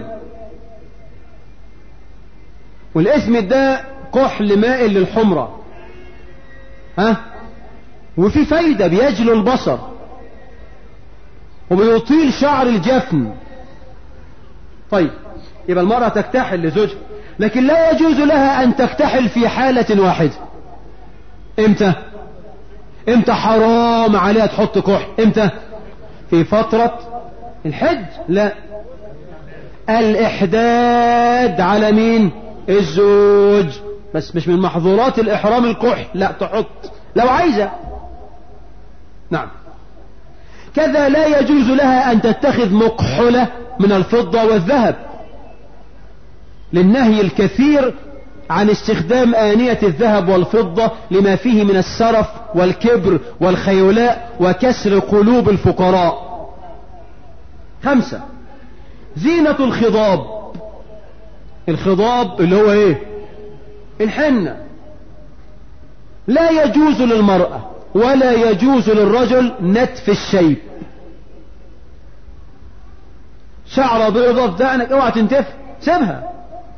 والإثمد ده كحل مائل للحمرة ها وفي فايدة بيجلو البصر وبيطيل شعر الجفن طيب يبقى المرأة تكتحل لزوجها لكن لا يجوز لها أن تكتحل في حالة واحدة امتى امتى حرام عليها تحط كحل امتى في فترة الحج لا الإحداد على مين الزوج بس مش من محظورات الإحرام الكحل لا تحط لو عايزة نعم كذا لا يجوز لها أن تتخذ مكحلة من الفضة والذهب للنهي الكثير عن استخدام آنية الذهب والفضة لما فيه من السرف والكبر والخيلاء وكسر قلوب الفقراء خمسة زينة الخضاب الخضاب اللي هو ايه الحنة لا يجوز للمرأة ولا يجوز للرجل نتف الشيب شعر بيضة في دقنك اوعى تنتف سيبها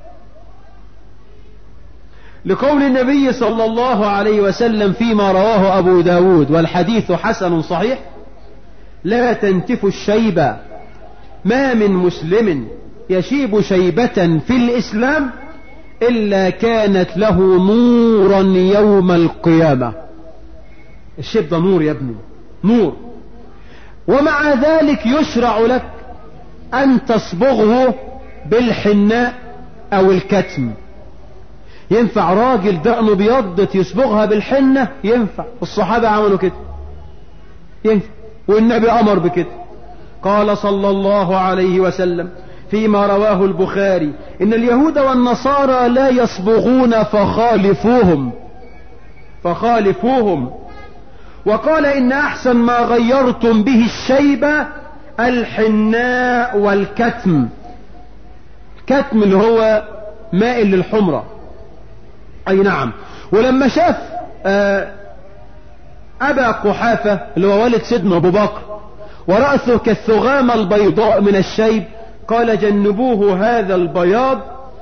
لقول النبي صلى الله عليه وسلم فيما رواه أبو داود والحديث حسن صحيح لا تنتف الشيب ما من مسلم يشيب شيبة في الإسلام إلا كانت له نورا يوم القيامة الشيب ده نور يا ابني نور ومع ذلك يشرع لك أن تصبغه بالحناء أو الكتم ينفع راجل دقنه بيضت يصبغها بالحنة ينفع الصحابة عملوا كده ينفع والنبي أمر بكده قال صلى الله عليه وسلم فيما رواه البخاري إن اليهود والنصارى لا يصبغون فخالفوهم فخالفوهم وقال إن أحسن ما غيرتم به الشيبة الحناء والكتم كتم اللي هو مائل للحمرة أي نعم ولما شاف أبا قحافة اللي هو والد سيدنا أبو بكر ورأسه كالثغامة البيضاء من الشيب قال جنبوه هذا البياض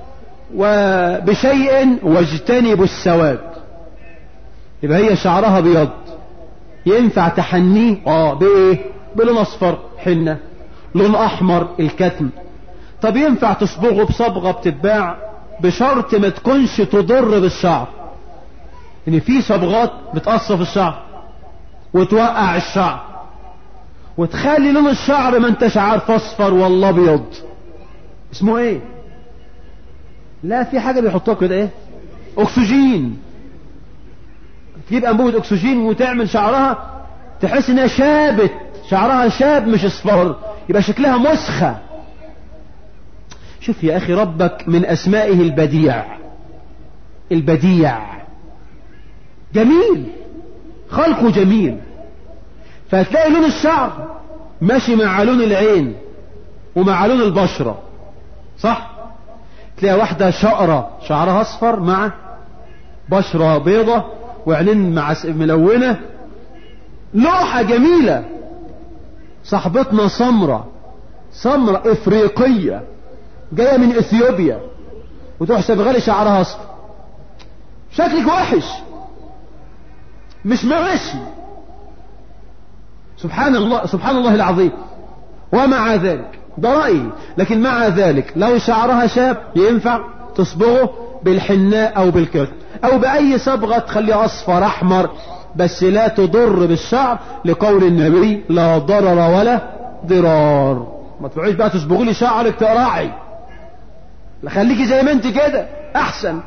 وبشيء واجتنبوا السواد يبقى هي شعرها بيض ينفع تحنيه اه بايه بلون اصفر حنة لون احمر الكتم طب ينفع تصبغه بصبغة بتتباع بشرط ما تكونش تضر بالشعر ان يعني في صبغات بتقصف الشعر وتوقع الشعر وتخلي لون الشعر ما انتش عارف اصفر ولا ابيض اسمه ايه لا في حاجة بيحطوها كده ايه اكسجين تجيب انبوبة اكسجين وتعمل شعرها تحس انها شابت شعرها شاب مش اصفر يبقى شكلها مسخة شوف يا اخي ربك من اسمائه البديع البديع جميل خلقه جميل فهتلاقي لون الشعر ماشي مع لون العين ومع لون البشرة صح تلاقي واحدة شقرة شعرها اصفر مع بشرة بيضة وعينين مع ملونة لوحة جميلة صاحبتنا سمرة سمرة افريقية جاية من اثيوبيا وتحسب غالي شعرها اصفر شكلك وحش مش ماشي سبحان الله سبحان الله العظيم ومع ذلك ده رأيي لكن مع ذلك لو شعرها شاب ينفع تصبغه بالحناء او بالكرت او باي صبغة تخليه اصفر احمر بس لا تضر بالشعر لقول النبي لا ضرر ولا ضرار ما تفعلش بقى تصبغي لي شعرك تقرعي خليكي زي ما انت كده احسن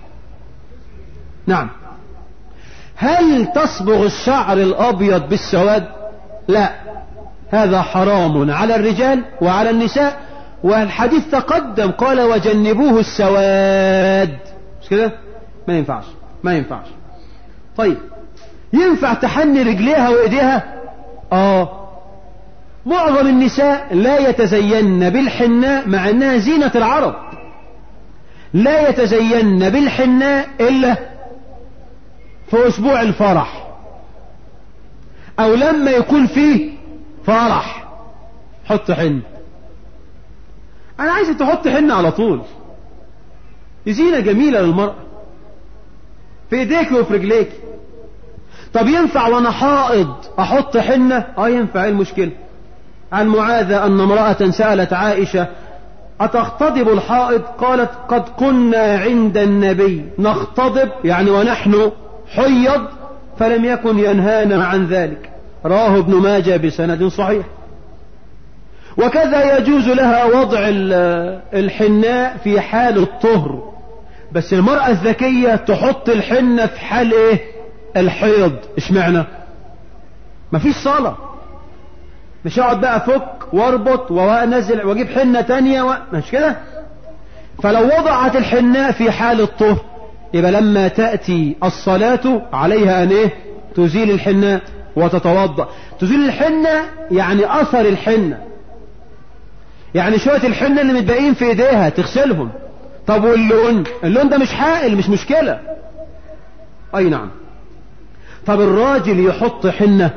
نعم هل تصبغ الشعر الابيض بالسواد لا هذا حرام على الرجال وعلى النساء والحديث تقدم قال وجنبوه السواد مش كده ما ينفعش ما ينفعش طيب ينفع تحني رجليها وايديها اه معظم النساء لا يتزين بالحناء مع انها زينة العرب لا يتزين بالحناء الا في اسبوع الفرح او لما يكون فيه فرح حط حن انا عايزك تحط حن على طول زينة جميلة للمرأة في ايديك وفي رجليك طب ينفع وانا حائض احط حنة اه ينفع ايه المشكلة عن معاذة ان امرأة سألت عائشة اتختضب الحائض قالت قد كنا عند النبي نختضب يعني ونحن حيض فلم يكن ينهانا عن ذلك رواه ابن ماجه بسند صحيح وكذا يجوز لها وضع الحناء في حال الطهر بس المرأة الذكية تحط الحنة في حال ايه الحيض اشمعنى مفيش صلاة مش اقعد بقى افك واربط وانزل واجيب حنة تانية و... مش كده فلو وضعت الحناء في حال الطهر يبقى لما تأتي الصلاة عليها ان ايه تزيل الحناء وتتوضأ تزيل الحنة يعني اثر الحنة يعني شوية الحنة اللي متبقين في ايديها تغسلهم طب واللون اللون ده مش حائل مش مشكلة اي نعم طب الراجل يحط حنة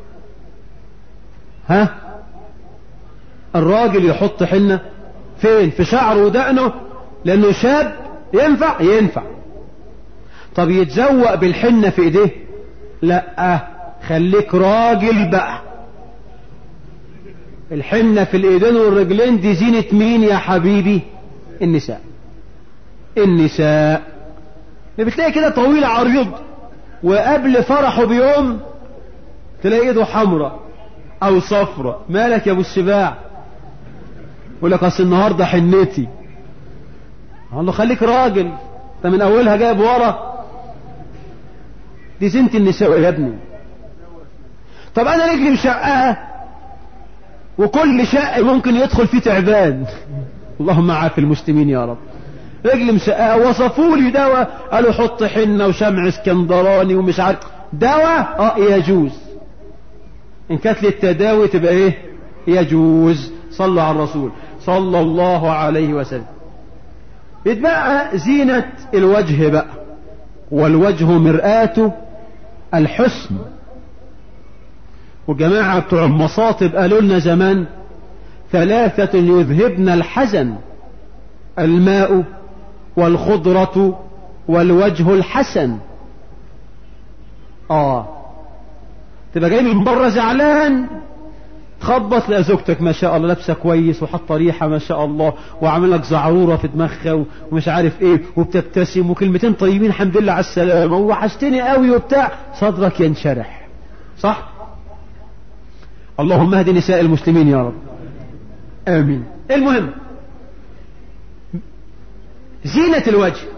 ها الراجل يحط حنة فين في شعره ودقنه لانه شاب ينفع ينفع طب يتزوق بالحنة في ايديه لا خليك راجل بقى الحنة في الايدين والرجلين دي زينة مين يا حبيبي النساء النساء بتلاقي كده طويل عريض وقبل فرحه بيوم تلاقي ايده حمراء او صفرة مالك يا ابو السباع يقول لك اصل النهارده حنتي اقول له خليك راجل انت من اولها جايب ورا دي زينة النساء يا ابني طب انا رجلي مشقها وكل شق ممكن يدخل فيه تعبان اللهم عاف المسلمين يا رب رجلي مشقها وصفوا لي دواء قالوا حط حنة وشمع اسكندراني ومش عارف دواء اه يجوز ان كانت للتداوي تبقى ايه يجوز صلوا على الرسول صلى الله عليه وسلم يتبقى زينة الوجه بقى والوجه مرآة الحسن وجماعة بتوع المصاطب قالوا لنا زمان ثلاثة يذهبن الحزن الماء والخضرة والوجه الحسن اه تبقى جاي من بره زعلان تخبط لقى زوجتك ما شاء الله لابسه كويس وحاطه ريحه ما شاء الله وعامل لك زعروره في دماغها ومش عارف ايه وبتبتسم وكلمتين طيبين الحمد لله على السلامه ووحشتني قوي وبتاع صدرك ينشرح صح اللهم اهد نساء المسلمين يا رب امين المهم زينة الوجه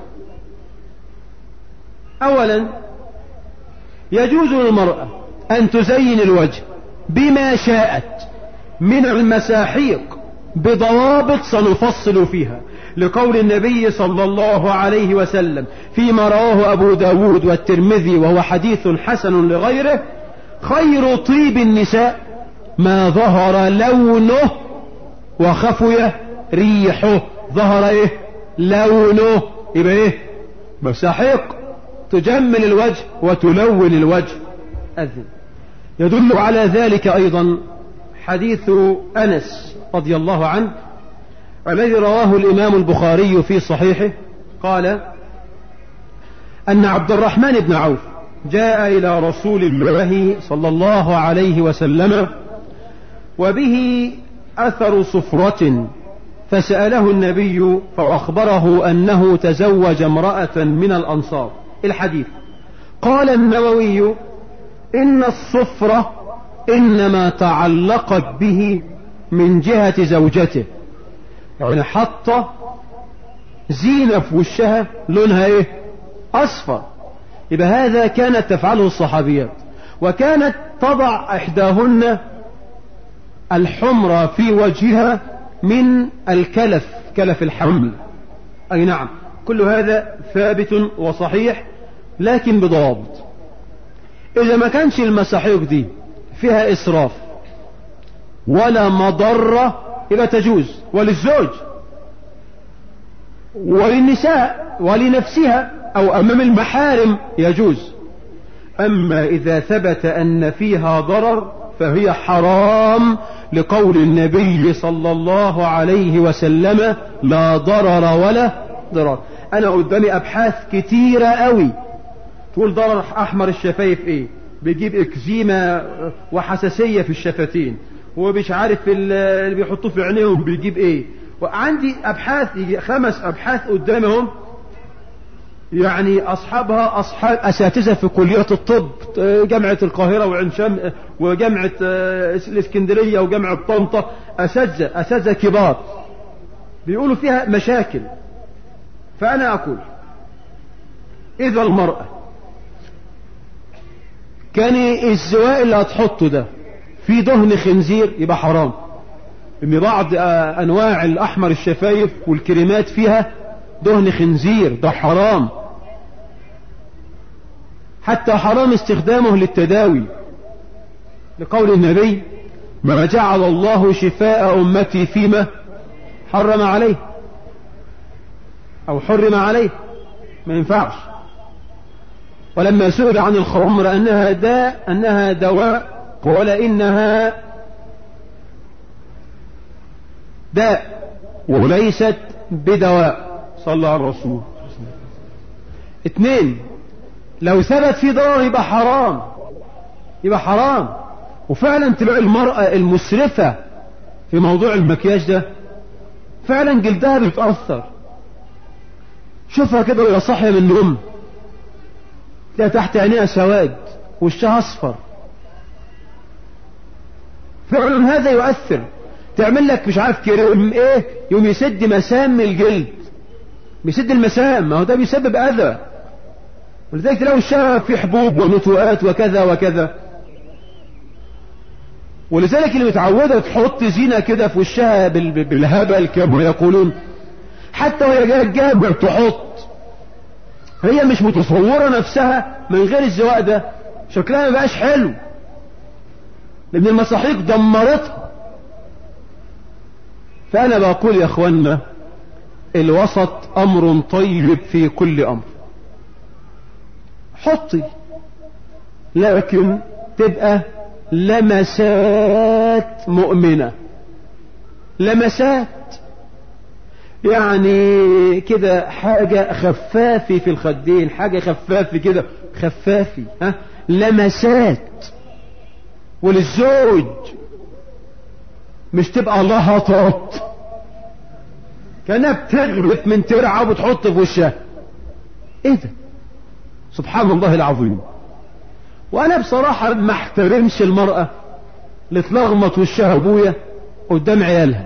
اولا يجوز للمرأة ان تزين الوجه بما شاءت من المساحيق بضوابط سنفصل فيها لقول النبي صلى الله عليه وسلم فيما رواه أبو داود والترمذي وهو حديث حسن لغيره خير طيب النساء ما ظهر لونه وخفي ريحه ظهر ايه لونه يبقى ايه مساحيق تجمل الوجه وتلون الوجه أذن يدل على ذلك أيضا حديث أنس رضي الله عنه الذي رواه الإمام البخاري في صحيحه قال أن عبد الرحمن بن عوف جاء إلى رسول الله صلى الله عليه وسلم وبه أثر صفرة فسأله النبي فأخبره أنه تزوج امرأة من الأنصار الحديث قال النووي إن الصفرة إنما تعلقت به من جهة زوجته يعني حط زينة في وشها لونها ايه اصفر يبقى هذا كانت تفعله الصحابيات وكانت تضع احداهن الحمرة في وجهها من الكلف كلف الحمل اي نعم كل هذا ثابت وصحيح لكن بضوابط اذا ما كانش المساحيق دي فيها اسراف ولا مضرة يبقى تجوز وللزوج وللنساء ولنفسها او امام المحارم يجوز اما اذا ثبت ان فيها ضرر فهي حرام لقول النبي صلى الله عليه وسلم لا ضرر ولا ضرر انا قدامي ابحاث كتيرة قوي تقول ضرر احمر الشفايف ايه بيجيب اكزيما وحساسية في الشفتين ومش عارف اللي بيحطوه في عينيهم بيجيب ايه وعندي ابحاث يجي خمس ابحاث قدامهم يعني اصحابها اصحاب اساتذه في كليات الطب جامعه القاهره وعين شمس وجامعه الاسكندريه وجامعه طنطا اساتذه اساتذه كبار بيقولوا فيها مشاكل فانا اقول اذا المراه كان الزواء اللي هتحطه ده في دهن خنزير يبقى حرام ان بعض انواع الاحمر الشفايف والكريمات فيها دهن خنزير ده حرام حتى حرام استخدامه للتداوي لقول النبي ما جعل الله شفاء امتي فيما حرم عليه او حرم عليه ما ينفعش ولما سئل عن الخمر انها داء انها دواء قال انها داء وليست بدواء صلى على الرسول اثنين لو ثبت في ضرر يبقى حرام يبقى حرام وفعلا تلاقي المرأة المسرفة في موضوع المكياج ده فعلا جلدها بيتأثر شوفها كده وهي صاحية من النوم تلاقي تحت عينيها سواد وشها اصفر فعلا هذا يؤثر تعمل لك مش عارف كريم ايه يوم يسد مسام الجلد بيسد المسام ما هو ده بيسبب اذى ولذلك تلاقي وشها في حبوب ونتوءات وكذا وكذا ولذلك اللي متعودة تحط زينة كده في وشها بالهبل كما يقولون حتى وهي جايه الجامع تحط هي مش متصورة نفسها من غير الزواق ده شكلها ما بقاش حلو لان المساحيق دمرتها فانا بقول يا اخوانا الوسط امر طيب في كل امر حطي لكن تبقى لمسات مؤمنة لمسات يعني كده حاجة خفافي في الخدين حاجة خفافي كده خفافي ها لمسات وللزوج مش تبقى لهطات كانها بتغرف من ترعة وبتحط في وشها ايه ده سبحان الله العظيم وانا بصراحة ما احترمش المرأة اللي تلغمط وشها ابويا قدام عيالها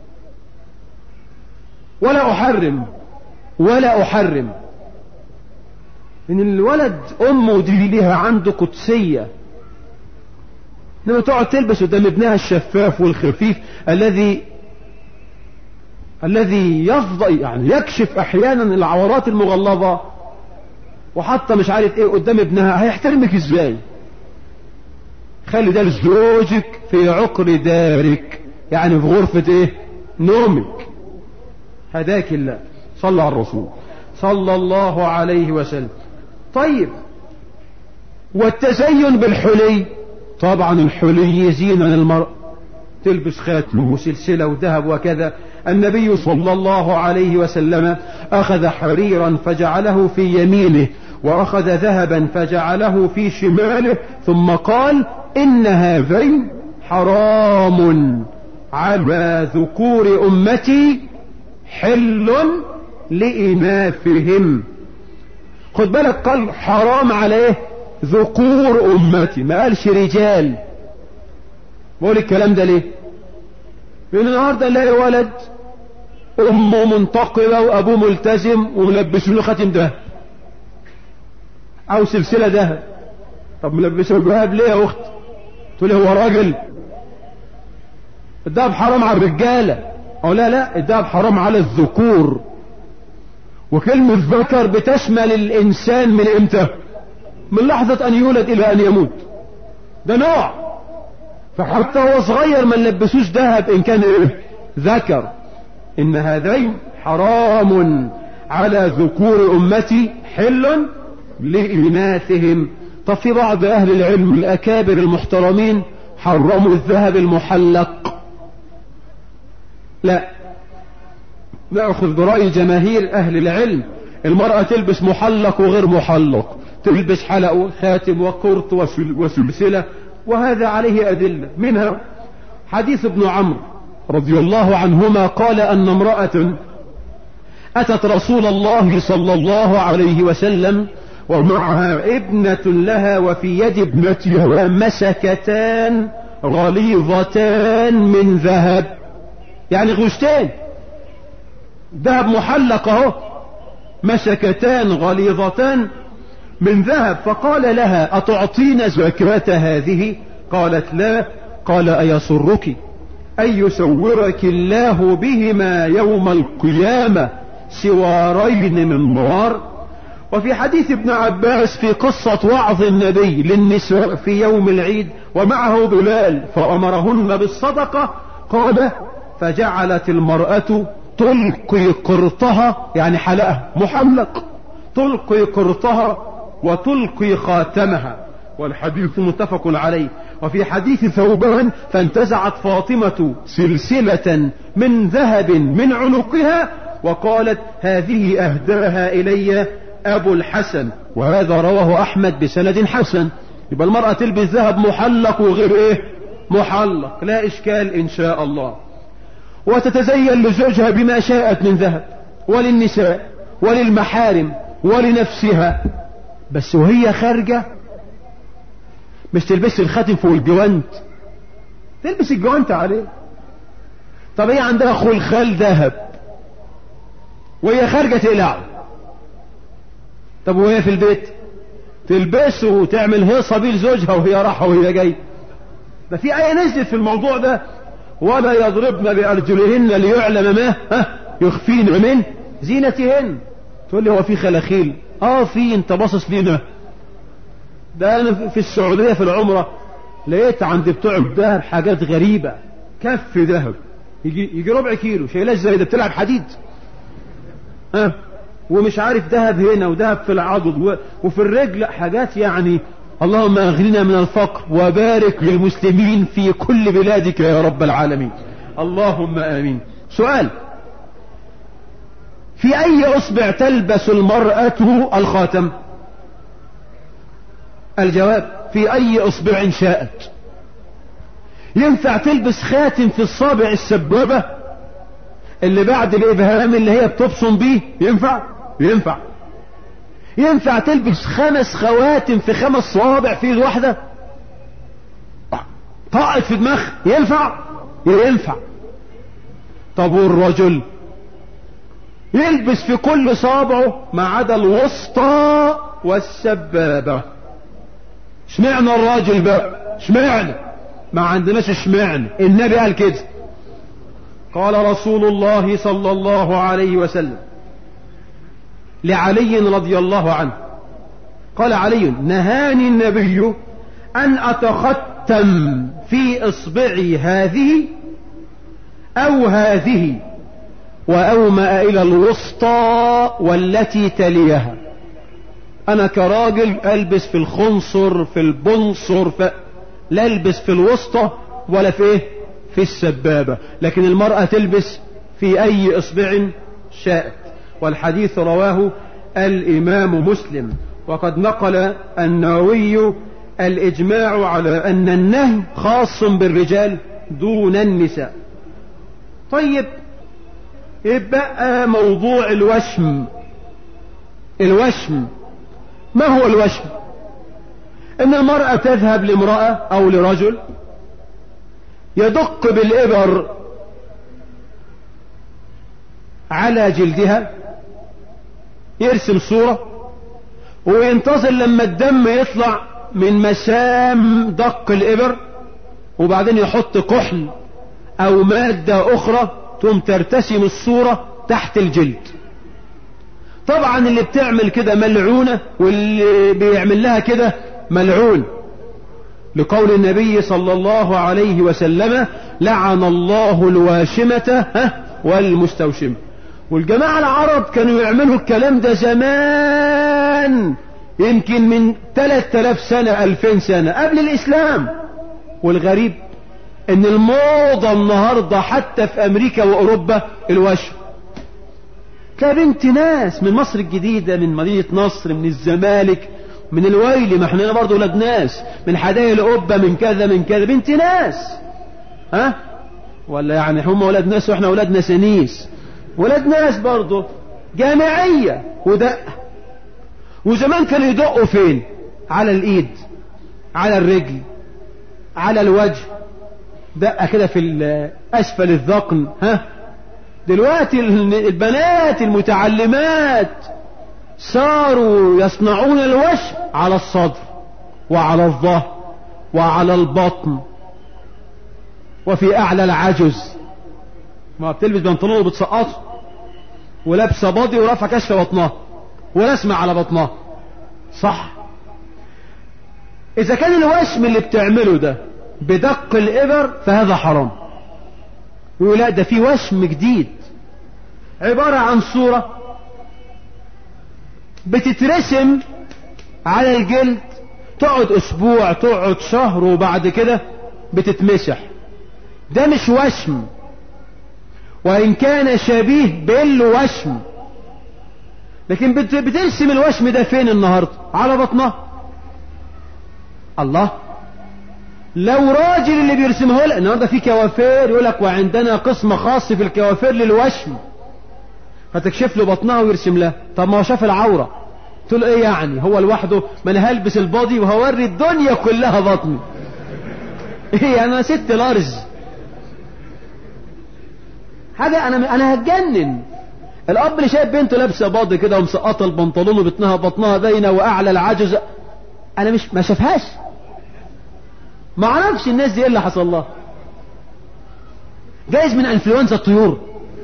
ولا احرم ولا احرم ان الولد امه دي ليها عنده قدسية لما تقعد تلبس قدام ابنها الشفاف والخفيف الذي الذي يفضل يعني يكشف احيانا العورات المغلظة وحتى مش عارف ايه قدام ابنها هيحترمك ازاي خلي ده لزوجك في عقر دارك يعني في غرفة ايه نومك هداك الله صلى على الرسول صلى الله عليه وسلم طيب والتزين بالحلي طبعا الحلي زينة للمرء تلبس خاتم وسلسلة وذهب وكذا النبي صلى الله عليه وسلم أخذ حريرا فجعله في يمينه وأخذ ذهبا فجعله في شماله ثم قال إن هذين حرام على ذكور أمتي حل لإناثهم خد بالك قال حرام عليه ذكور أمتي ما قالش رجال بقول الكلام ده ليه لأن النهاردة نلاقي ولد أمه منتقبة وأبوه ملتزم وملبسه له خاتم ده أو سلسلة ذهب طب ملبسه الذهب ليه يا أخت تقول هو راجل الذهب حرام على الرجالة أو لا لا الذهب حرام على الذكور وكلمة ذكر بتشمل الإنسان من إمتى من لحظة أن يولد إلى أن يموت ده نوع فحتى هو صغير ما نلبسوش ذهب إن كان إيه؟ ذكر إن هذين حرام على ذكور أمتي حل لإناثهم طب في بعض أهل العلم الأكابر المحترمين حرموا الذهب المحلق لا نأخذ برأي جماهير أهل العلم المرأة تلبس محلق وغير محلق تلبس حلق وخاتم وقرط وسلسلة وهذا عليه أدلة منها حديث ابن عمرو رضي الله عنهما قال أن امرأة أتت رسول الله صلى الله عليه وسلم ومعها ابنة لها وفي يد ابنتها مسكتان غليظتان من ذهب يعني غشتين ذهب محلق اهو مسكتان غليظتان من ذهب فقال لها أتعطين زكاة هذه قالت لا قال أيسرك أن يسورك الله بهما يوم القيامة سوارين من نار وفي حديث ابن عباس في قصة وعظ النبي للنساء في يوم العيد ومعه بلال فأمرهن بالصدقة قال فجعلت المرأة تلقي قرطها يعني حلقها محلق تلقي قرطها وتلقي خاتمها والحديث متفق عليه وفي حديث ثوبان فانتزعت فاطمة سلسلة من ذهب من عنقها وقالت هذه أهداها إلي أبو الحسن وهذا رواه أحمد بسند حسن يبقى المرأة تلبس ذهب محلق وغير إيه محلق لا إشكال إن شاء الله وتتزين لزوجها بما شاءت من ذهب وللنساء وللمحارم ولنفسها بس وهي خارجة مش تلبس الخاتم فوق الجوانت تلبس الجوانت عليه طب هي عندها خلخال ذهب وهي خارجة تقلعه طب وهي في البيت تلبسه وتعمل هيصة بيه لزوجها وهي راحة وهي جاي ده في آية نزلت في الموضوع ده ولا يضربن بأرجلهن ليعلم ما ها يخفين من زينتهن تقول لي هو في خلاخيل اه في انت باصص لينا ده انا في السعودية في العمرة لقيت عند بتوع الذهب حاجات غريبة كف ذهب يجي, يجي ربع كيلو شايلاه ازاي ده بتلعب حديد ها أه؟ ومش عارف ذهب هنا وذهب في العضد وفي الرجل حاجات يعني اللهم اغننا من الفقر وبارك للمسلمين في كل بلادك يا رب العالمين اللهم امين سؤال في اي اصبع تلبس المرأة الخاتم الجواب في اي اصبع شاءت ينفع تلبس خاتم في الصابع السبابة اللي بعد الابهام اللي هي بتبصم بيه ينفع ينفع ينفع تلبس خمس خواتم في خمس صوابع في ايد واحدة طاقت في دماغ ينفع ينفع طب والرجل يلبس في كل صابعه ما عدا الوسطى والسبابة اشمعنى الراجل بقى اشمعنى ما عندناش اشمعنى النبي قال كده قال رسول الله صلى الله عليه وسلم لعلي رضي الله عنه قال علي نهاني النبي أن أتختم في إصبعي هذه أو هذه وأومأ إلى الوسطى والتي تليها أنا كراجل ألبس في الخنصر في البنصر في لا ألبس في الوسطى ولا في إيه في السبابة لكن المرأة تلبس في أي إصبع شاءت والحديث رواه الإمام مسلم وقد نقل النووي الإجماع على أن النهي خاص بالرجال دون النساء طيب يبقى موضوع الوشم الوشم ما هو الوشم ان المرأة تذهب لامرأة او لرجل يدق بالإبر على جلدها يرسم صورة وينتظر لما الدم يطلع من مسام دق الإبر وبعدين يحط كحل أو مادة أخرى ثم ترتسم الصورة تحت الجلد طبعا اللي بتعمل كده ملعونة واللي بيعمل لها كده ملعون لقول النبي صلى الله عليه وسلم لعن الله الواشمة والمستوشمة والجماعة العرب كانوا يعملوا الكلام ده زمان يمكن من 3000 سنة 2000 سنة قبل الإسلام والغريب ان الموضة النهاردة حتى في امريكا واوروبا الوشم كبنت ناس من مصر الجديدة من مدينة نصر من الزمالك من الويل ما احنا برضه ولاد ناس من حدائق القبة من كذا من كذا بنت ناس ها ولا يعني هم ولاد ناس واحنا ولاد نسانيس ولاد ناس برضه جامعية ودق وزمان كانوا يدقوا فين على الايد على الرجل على الوجه دقة كده في اسفل الذقن ها دلوقتي البنات المتعلمات صاروا يصنعون الوشم على الصدر وعلى الظهر وعلى البطن وفي اعلى العجز ما بتلبس بنطلون وبتسقطه ولابسه باضي ورافعه كشف بطنها ورسمه على بطنها صح اذا كان الوشم اللي بتعمله ده بدق الابر فهذا حرام يقول لا ده في وشم جديد عبارة عن صورة بتترسم على الجلد تقعد اسبوع تقعد شهر وبعد كده بتتمسح ده مش وشم وان كان شبيه بالوشم لكن بترسم الوشم ده فين النهاردة على بطنها الله لو راجل اللي بيرسمه لك النهارده في كوافير يقول لك وعندنا قسم خاص في الكوافير للوشم فتكشف له بطنها ويرسم لها طب ما هو شاف العوره تقول ايه يعني هو لوحده ما انا هلبس البادي وهوري الدنيا كلها بطني ايه انا ست لارج حاجه انا انا هتجنن الاب اللي شايف بنته لابسه باضي كده ومسقطه البنطلون وبطنها بطنها باينه واعلى العجز انا مش ما شافهاش ما اعرفش الناس دي ايه اللي حصل لها جايز من انفلونزا الطيور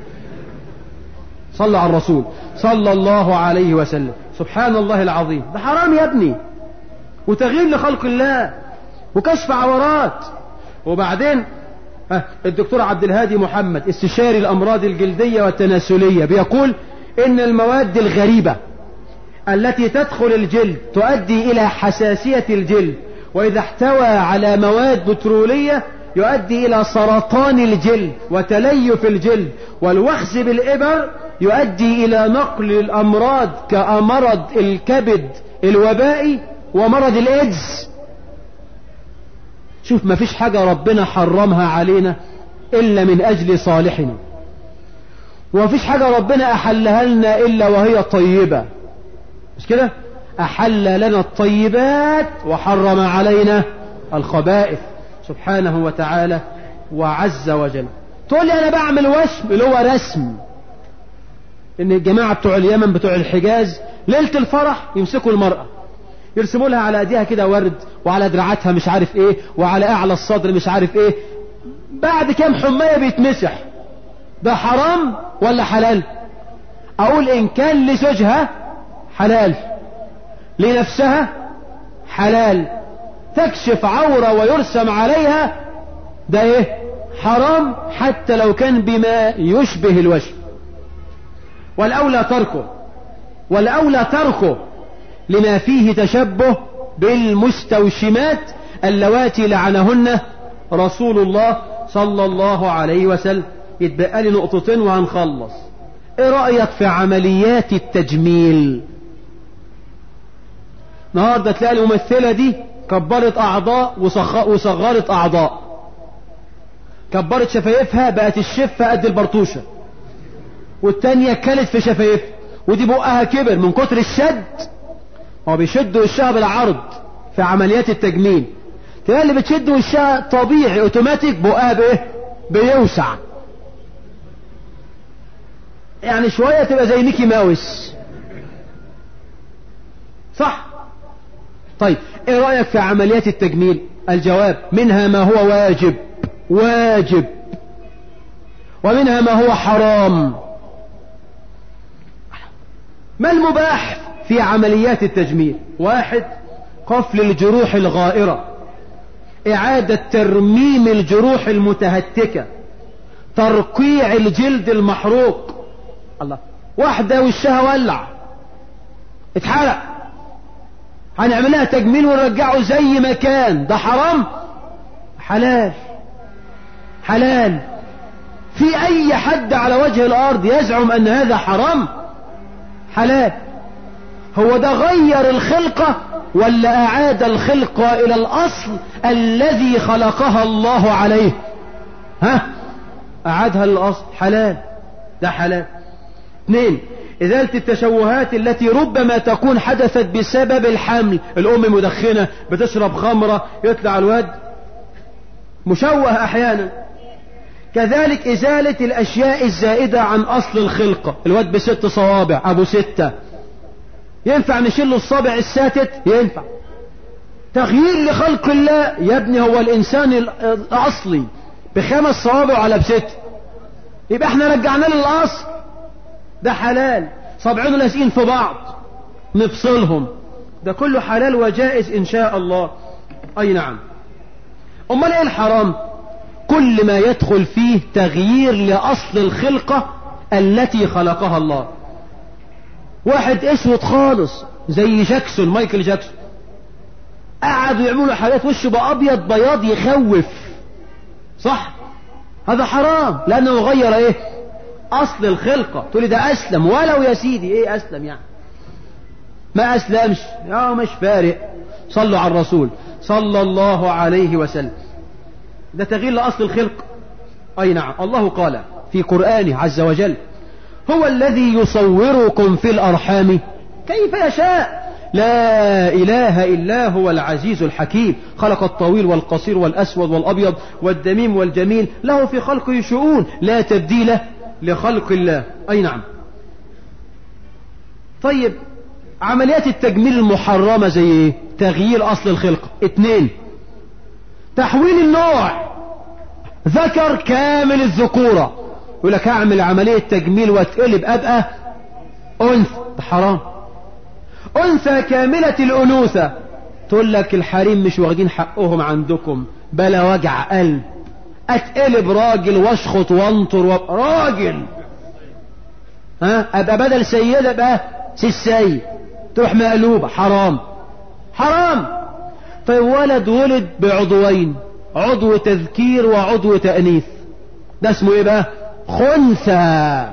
صلى على الرسول صلى الله عليه وسلم سبحان الله العظيم ده حرام يا ابني وتغيير لخلق الله وكشف عورات وبعدين الدكتور عبد الهادي محمد استشاري الأمراض الجلدية والتناسلية بيقول إن المواد الغريبة التي تدخل الجلد تؤدي إلى حساسية الجلد وإذا احتوى على مواد بترولية يؤدي إلى سرطان الجلد وتليف الجلد والوخز بالإبر يؤدي إلى نقل الأمراض كمرض الكبد الوبائي ومرض الإيدز شوف ما فيش حاجة ربنا حرمها علينا إلا من أجل صالحنا وما فيش حاجة ربنا أحلها لنا إلا وهي طيبة مش كده أحل لنا الطيبات وحرم علينا الخبائث سبحانه وتعالى وعز وجل تقول لي أنا بعمل وشم اللي هو رسم إن الجماعة بتوع اليمن بتوع الحجاز ليلة الفرح يمسكوا المرأة يرسموا لها على ايديها كده ورد وعلى دراعاتها مش عارف ايه وعلى اعلى الصدر مش عارف ايه بعد كام حماية بيتمسح ده حرام ولا حلال اقول ان كان لزوجها حلال لنفسها حلال تكشف عورة ويرسم عليها ده ايه حرام حتى لو كان بما يشبه الوجه والاولى تركه والاولى تركه لما فيه تشبه بالمستوشمات اللواتي لعنهن رسول الله صلى الله عليه وسلم يتبقى لي نقطتين وهنخلص ايه رأيك في عمليات التجميل النهارده تلاقي الممثلة دي كبرت اعضاء وصغرت اعضاء كبرت شفايفها بقت الشفة قد البرطوشة والتانية كلت في شفايفها ودي بقها كبر من كتر الشد هو بيشد وشها بالعرض في عمليات التجميل تلاقي اللي بتشد وشها طبيعي اوتوماتيك بقها بايه بيوسع يعني شوية تبقى زي ميكي ماوس صح طيب ايه رأيك في عمليات التجميل الجواب منها ما هو واجب واجب ومنها ما هو حرام ما المباح في عمليات التجميل واحد قفل الجروح الغائرة إعادة ترميم الجروح المتهتكة ترقيع الجلد المحروق الله واحدة وشها ولع اتحرق هنعملها تجميل ونرجعه زي ما كان ده حرام حلال حلال في اي حد على وجه الارض يزعم ان هذا حرام حلال هو ده غير الخلقة ولا اعاد الخلقة الى الاصل الذي خلقها الله عليه ها اعادها للاصل حلال ده حلال اثنين ازالة التشوهات التي ربما تكون حدثت بسبب الحمل الام مدخنة بتشرب خمرة يطلع الواد مشوه احيانا كذلك ازالة الاشياء الزائدة عن اصل الخلقة الواد بست صوابع ابو ستة ينفع نشيل له الصابع الساتت ينفع تغيير لخلق الله يا ابني هو الانسان الاصلي بخمس صوابع على بست يبقى احنا رجعنا له الاصل ده حلال صابعين لازقين في بعض نفصلهم ده كله حلال وجائز ان شاء الله اي نعم امال ايه الحرام كل ما يدخل فيه تغيير لاصل الخلقة التي خلقها الله واحد اسود خالص زي جاكسون مايكل جاكسون قعدوا يعملوا حاجات وشه بقى ابيض بياض يخوف صح هذا حرام لانه غير ايه اصل الخلقة تقولي ده اسلم ولو يا سيدي ايه اسلم يعني ما اسلمش يا مش فارق صلوا على الرسول صلى الله عليه وسلم ده تغيير لأصل الخلق أي نعم الله قال في قرآنه عز وجل هو الذي يصوركم في الأرحام كيف يشاء لا إله إلا هو العزيز الحكيم خلق الطويل والقصير والأسود والأبيض والدميم والجميل له في خلقه شؤون لا تبديل لخلق الله أي نعم طيب عمليات التجميل المحرمة زي ايه تغيير أصل الخلق اتنين تحويل النوع ذكر كامل الذكورة يقول لك هعمل عملية تجميل واتقلب أبقى أنثى ده حرام أنثى كاملة الأنوثة تقول لك الحريم مش واخدين حقهم عندكم بلا وجع قلب اتقلب راجل واشخط وانطر وابقى راجل ها ابقى بدل سيدة بقى سيد تروح مقلوبة حرام حرام طيب ولد ولد بعضوين عضو تذكير وعضو تأنيث ده اسمه ايه بقى خنثى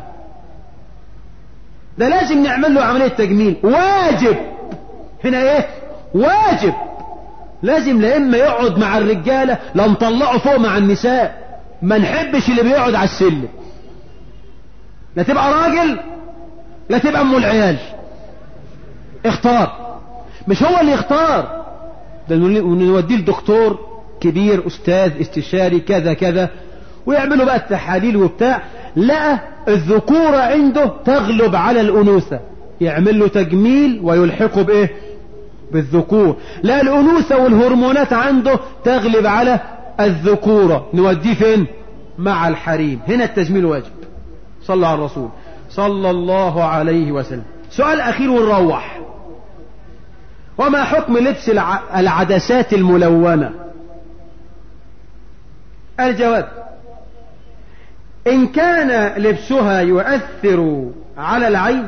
ده لازم نعمل له عملية تجميل واجب هنا ايه واجب لازم لا اما يقعد مع الرجالة لا نطلعه فوق مع النساء ما نحبش اللي بيقعد على السلم لا تبقى راجل لا تبقى ام العيال اختار مش هو اللي يختار ده نوديه لدكتور كبير استاذ استشاري كذا كذا ويعملوا بقى التحاليل وبتاع لقى الذكورة عنده تغلب على الأنوثة يعمل له تجميل ويلحقه بإيه بالذكور لا الأنوثة والهرمونات عنده تغلب على الذكورة نوديه فين مع الحريم هنا التجميل واجب صلى على الرسول صلى الله عليه وسلم سؤال أخير ونروح وما حكم لبس العدسات الملونة الجواب إن كان لبسها يؤثر على العين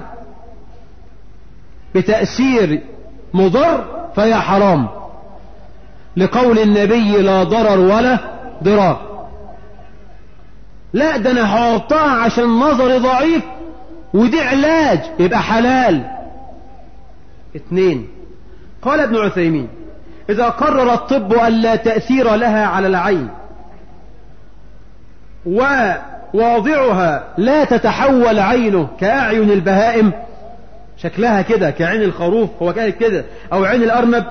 بتأثير مضر فهي حرام لقول النبي لا ضرر ولا ضرار لا ده انا هحطها عشان نظري ضعيف ودي علاج يبقى حلال اثنين قال ابن عثيمين اذا قرر الطب ان لا تأثير لها على العين وواضعها لا تتحول عينه كأعين البهائم شكلها كده كعين الخروف هو كانت كده او عين الارنب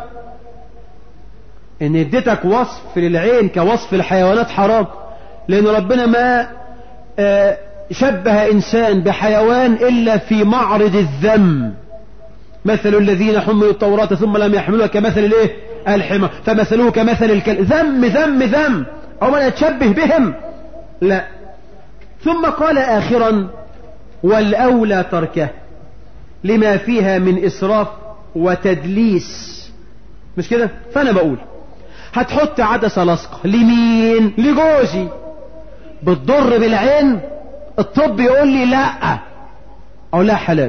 ان اديتك وصف للعين كوصف الحيوانات حرام لان ربنا ما شبه انسان بحيوان الا في معرض الذم مثل الذين حملوا التوراة ثم لم يحملوها كمثل الايه الحمى فمثلوه كمثل الكلب ذم ذم ذم او من يتشبه بهم لا ثم قال آخرا والأولى تركه لما فيها من إسراف وتدليس مش كده فأنا بقول هتحط عدسة لصقة لمين لجوزي بتضر بالعين الطب يقول لي لا أو لا حلال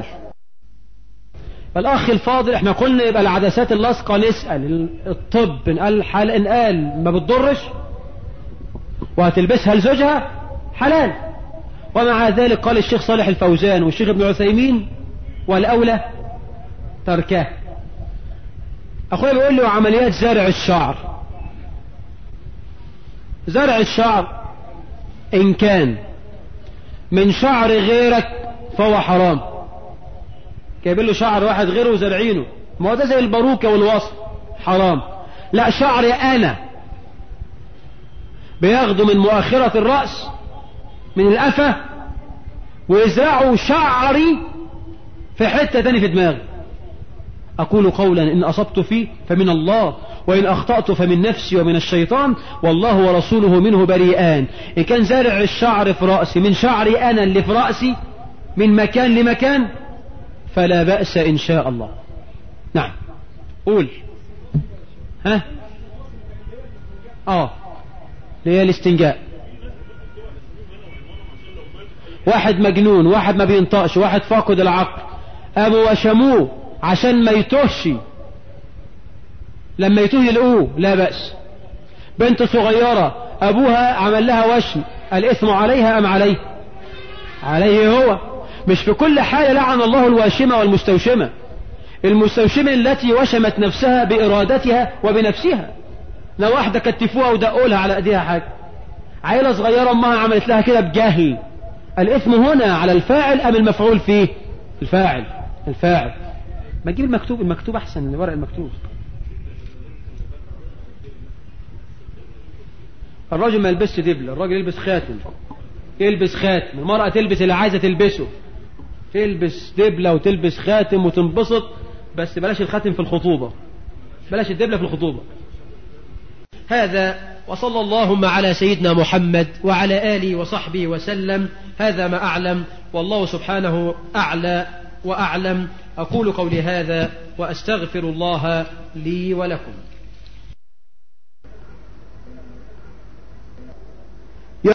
الأخ الفاضل احنا قلنا يبقى العدسات اللصقة نسأل الطب إن قال, حل... إن قال ما بتضرش وهتلبسها لزوجها حلال ومع ذلك قال الشيخ صالح الفوزان والشيخ ابن عثيمين والأولى تركه أخويا بيقول له عمليات زرع الشعر زرع الشعر إن كان من شعر غيرك فهو حرام جايبين له شعر واحد غيره وزرعينه ما هو ده زي الباروكة والوصف حرام لا شعري أنا بياخدوا من مؤخرة الرأس من الأفة ويزرعوا شعري في حتة تاني في دماغي أقول قولا إن أصبت فيه فمن الله وإن أخطأت فمن نفسي ومن الشيطان والله ورسوله منه بريئان إن كان زارع الشعر في رأسي من شعري أنا اللي في رأسي من مكان لمكان فلا بأس إن شاء الله نعم قول ها اه اللي هي الاستنجاء واحد مجنون واحد ما بينطقش واحد فاقد العقل ابو وشموه عشان ما يتوهش لما يتوه يلقوه لا بأس بنت صغيرة ابوها عمل لها وشم الاثم عليها ام عليه عليه هو مش في كل حالة لعن الله الواشمة والمستوشمة المستوشمة التي وشمت نفسها بإرادتها وبنفسها لو واحدة كتفوها ودقوا لها على ايديها حاجة عيلة صغيرة امها عملت لها كده بجهل الإثم هنا على الفاعل أم المفعول فيه الفاعل الفاعل ما تجيب المكتوب المكتوب أحسن من الورق المكتوب الراجل ما يلبسش دبل الراجل يلبس خاتم يلبس خاتم المرأة تلبس اللي عايزة تلبسه تلبس دبلة وتلبس خاتم وتنبسط بس بلاش الخاتم في الخطوبة بلاش الدبلة في الخطوبة هذا وصلى اللهم على سيدنا محمد وعلى آله وصحبه وسلم هذا ما أعلم والله سبحانه أعلى وأعلم أقول قولي هذا وأستغفر الله لي ولكم